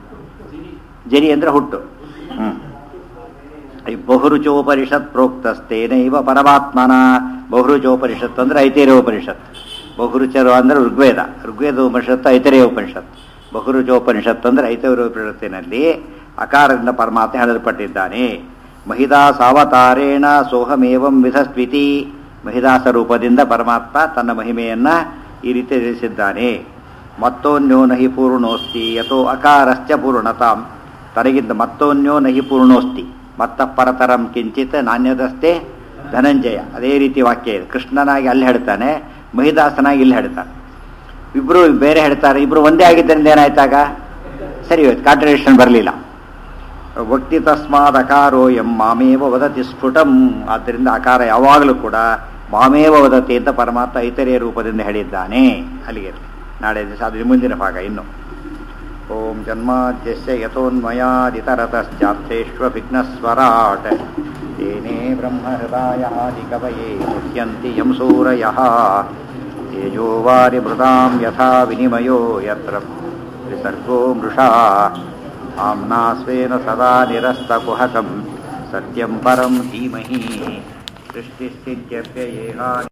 ಜನಿ ಅಂದ್ರೆ ಹುಟ್ಟು ಹ್ಮ್ ಈ ಬಹುರುಚೋಪನಿಷತ್ ಪ್ರೋಕ್ತಸ್ತೇನೈವ ಪರಮಾತ್ಮನ ಬಹುರುಚೋಪನಿಷತ್ ಅಂದ್ರೆ ಐತೇರ್ಯೋಪನಿಷತ್ ಬಹುರುಚರು ಅಂದ್ರೆ ಋಗ್ವೇದ ಋಗ್ವೇದ ಉಪನಿಷತ್ತು ಐತರೇಯ ಉಪನಿಷತ್ ಬಹುರುಚೋಪನಿಷತ್ ಅಂದ್ರೆ ಐತರೇಯೋಪನಿಷತ್ತಿನಲ್ಲಿ ಅಕಾರದಿಂದ ಪರಮಾತ್ಮ ಹೇಳಲ್ಪಟ್ಟಿದ್ದಾನೆ ಮಹಿದಾಸ ಅವತಾರೇಣ ಸೋಹಮೇವಂ ವಿಧಸ್ವಿತಿ ಮಹಿದಾಸ ರೂಪದಿಂದ ಪರಮಾತ್ಮ ತನ್ನ ಮಹಿಮೆಯನ್ನ ಈ ರೀತಿ ತಿಳಿಸಿದ್ದಾನೆ ಮತ್ತೋನ್ಯೋ ನಹಿ ಪೂರ್ಣೋಸ್ತಿ ಯಥೋ ಅಕಾರಶ್ಚ ಪೂರ್ಣತಾಂ ತನಗಿಂತ ಮತ್ತೋನ್ಯೋ ನಹಿ ಪೂರ್ಣೋಸ್ತಿ ಮತ್ತ ಪರತರಂ ಕಿಂಚಿತ್ ನಾಣ್ಯದಷ್ಟೇ ಧನಂಜಯ ಅದೇ ರೀತಿ ವಾಕ್ಯ ಇದೆ ಕೃಷ್ಣನಾಗಿ ಅಲ್ಲಿ ಹೇಳ್ತಾನೆ ಮಹಿದಾಸನಾಗಿ ಇಲ್ಲಿ ಹೇಳ್ತಾನೆ ಇಬ್ರು ಬೇರೆ ಹೇಳ್ತಾರೆ ಇಬ್ರು ಒಂದೇ ಆಗಿದ್ದರಿಂದ ಏನಾಯ್ತಾಗ ಸರಿ ಹೋಯ್ತು ಕಾಂಟ್ರಡಿಕ್ಷನ್ ಬರಲಿಲ್ಲ ಭಕ್ತಿ ತಸ್ಮಾದ್ ಅಕಾರೋ ಎಂ ಮಾಮೇವ ವದತಿ ಸ್ಫುಟಂ ಆದ್ದರಿಂದ ಅಕಾರ ಯಾವಾಗಲೂ ಕೂಡ ಮಾಮೇವ ವದತಿ ಅಂತ ಪರಮಾತ್ಮ ಐತರಿಯ ರೂಪದಿಂದ ಹೇಳಿದ್ದಾನೆ ಅಲ್ಲಿಗೆ ನಾಳೆ ದಿವಸ ಅದ್ರ ಮುಂದಿನ ಭಾಗ ಇನ್ನು ಓಂ ಜನ್ಮಾದ್ಯಸ್ಯ ಯಥೋನ್ಮಯಾದಿತರತಶ್ಚಾರ್ಥೇಷ್ವಭಿಘ್ನಸ್ವರಾಟ್ ತೇನೇ ಬ್ರಹ್ಮಹೃದಾಯಾದಿಕವಯೇ ಮುಹ್ಯಂತಿ ಯಂ ಸೂರಯಃ ತೇಜೋ ವಾರಿಮೃತಾಂ ಯಥಾ ವಿನಿಮಯೋ ಯತ್ರ ತ್ರಿಸರ್ಗೋ ಮೃಷಾ ಆಮ್ನಾ ಸ್ವೇನ ಸದಾ ನಿರಸ್ತಕುಹಕಂ ಸತ್ಯಂ ಪರಂ ಧೀಮಹಿ ಸೃಷ್ಟಿಸ್ಥಿತ್ಯಪ್ಯಯೇಹಾನಿ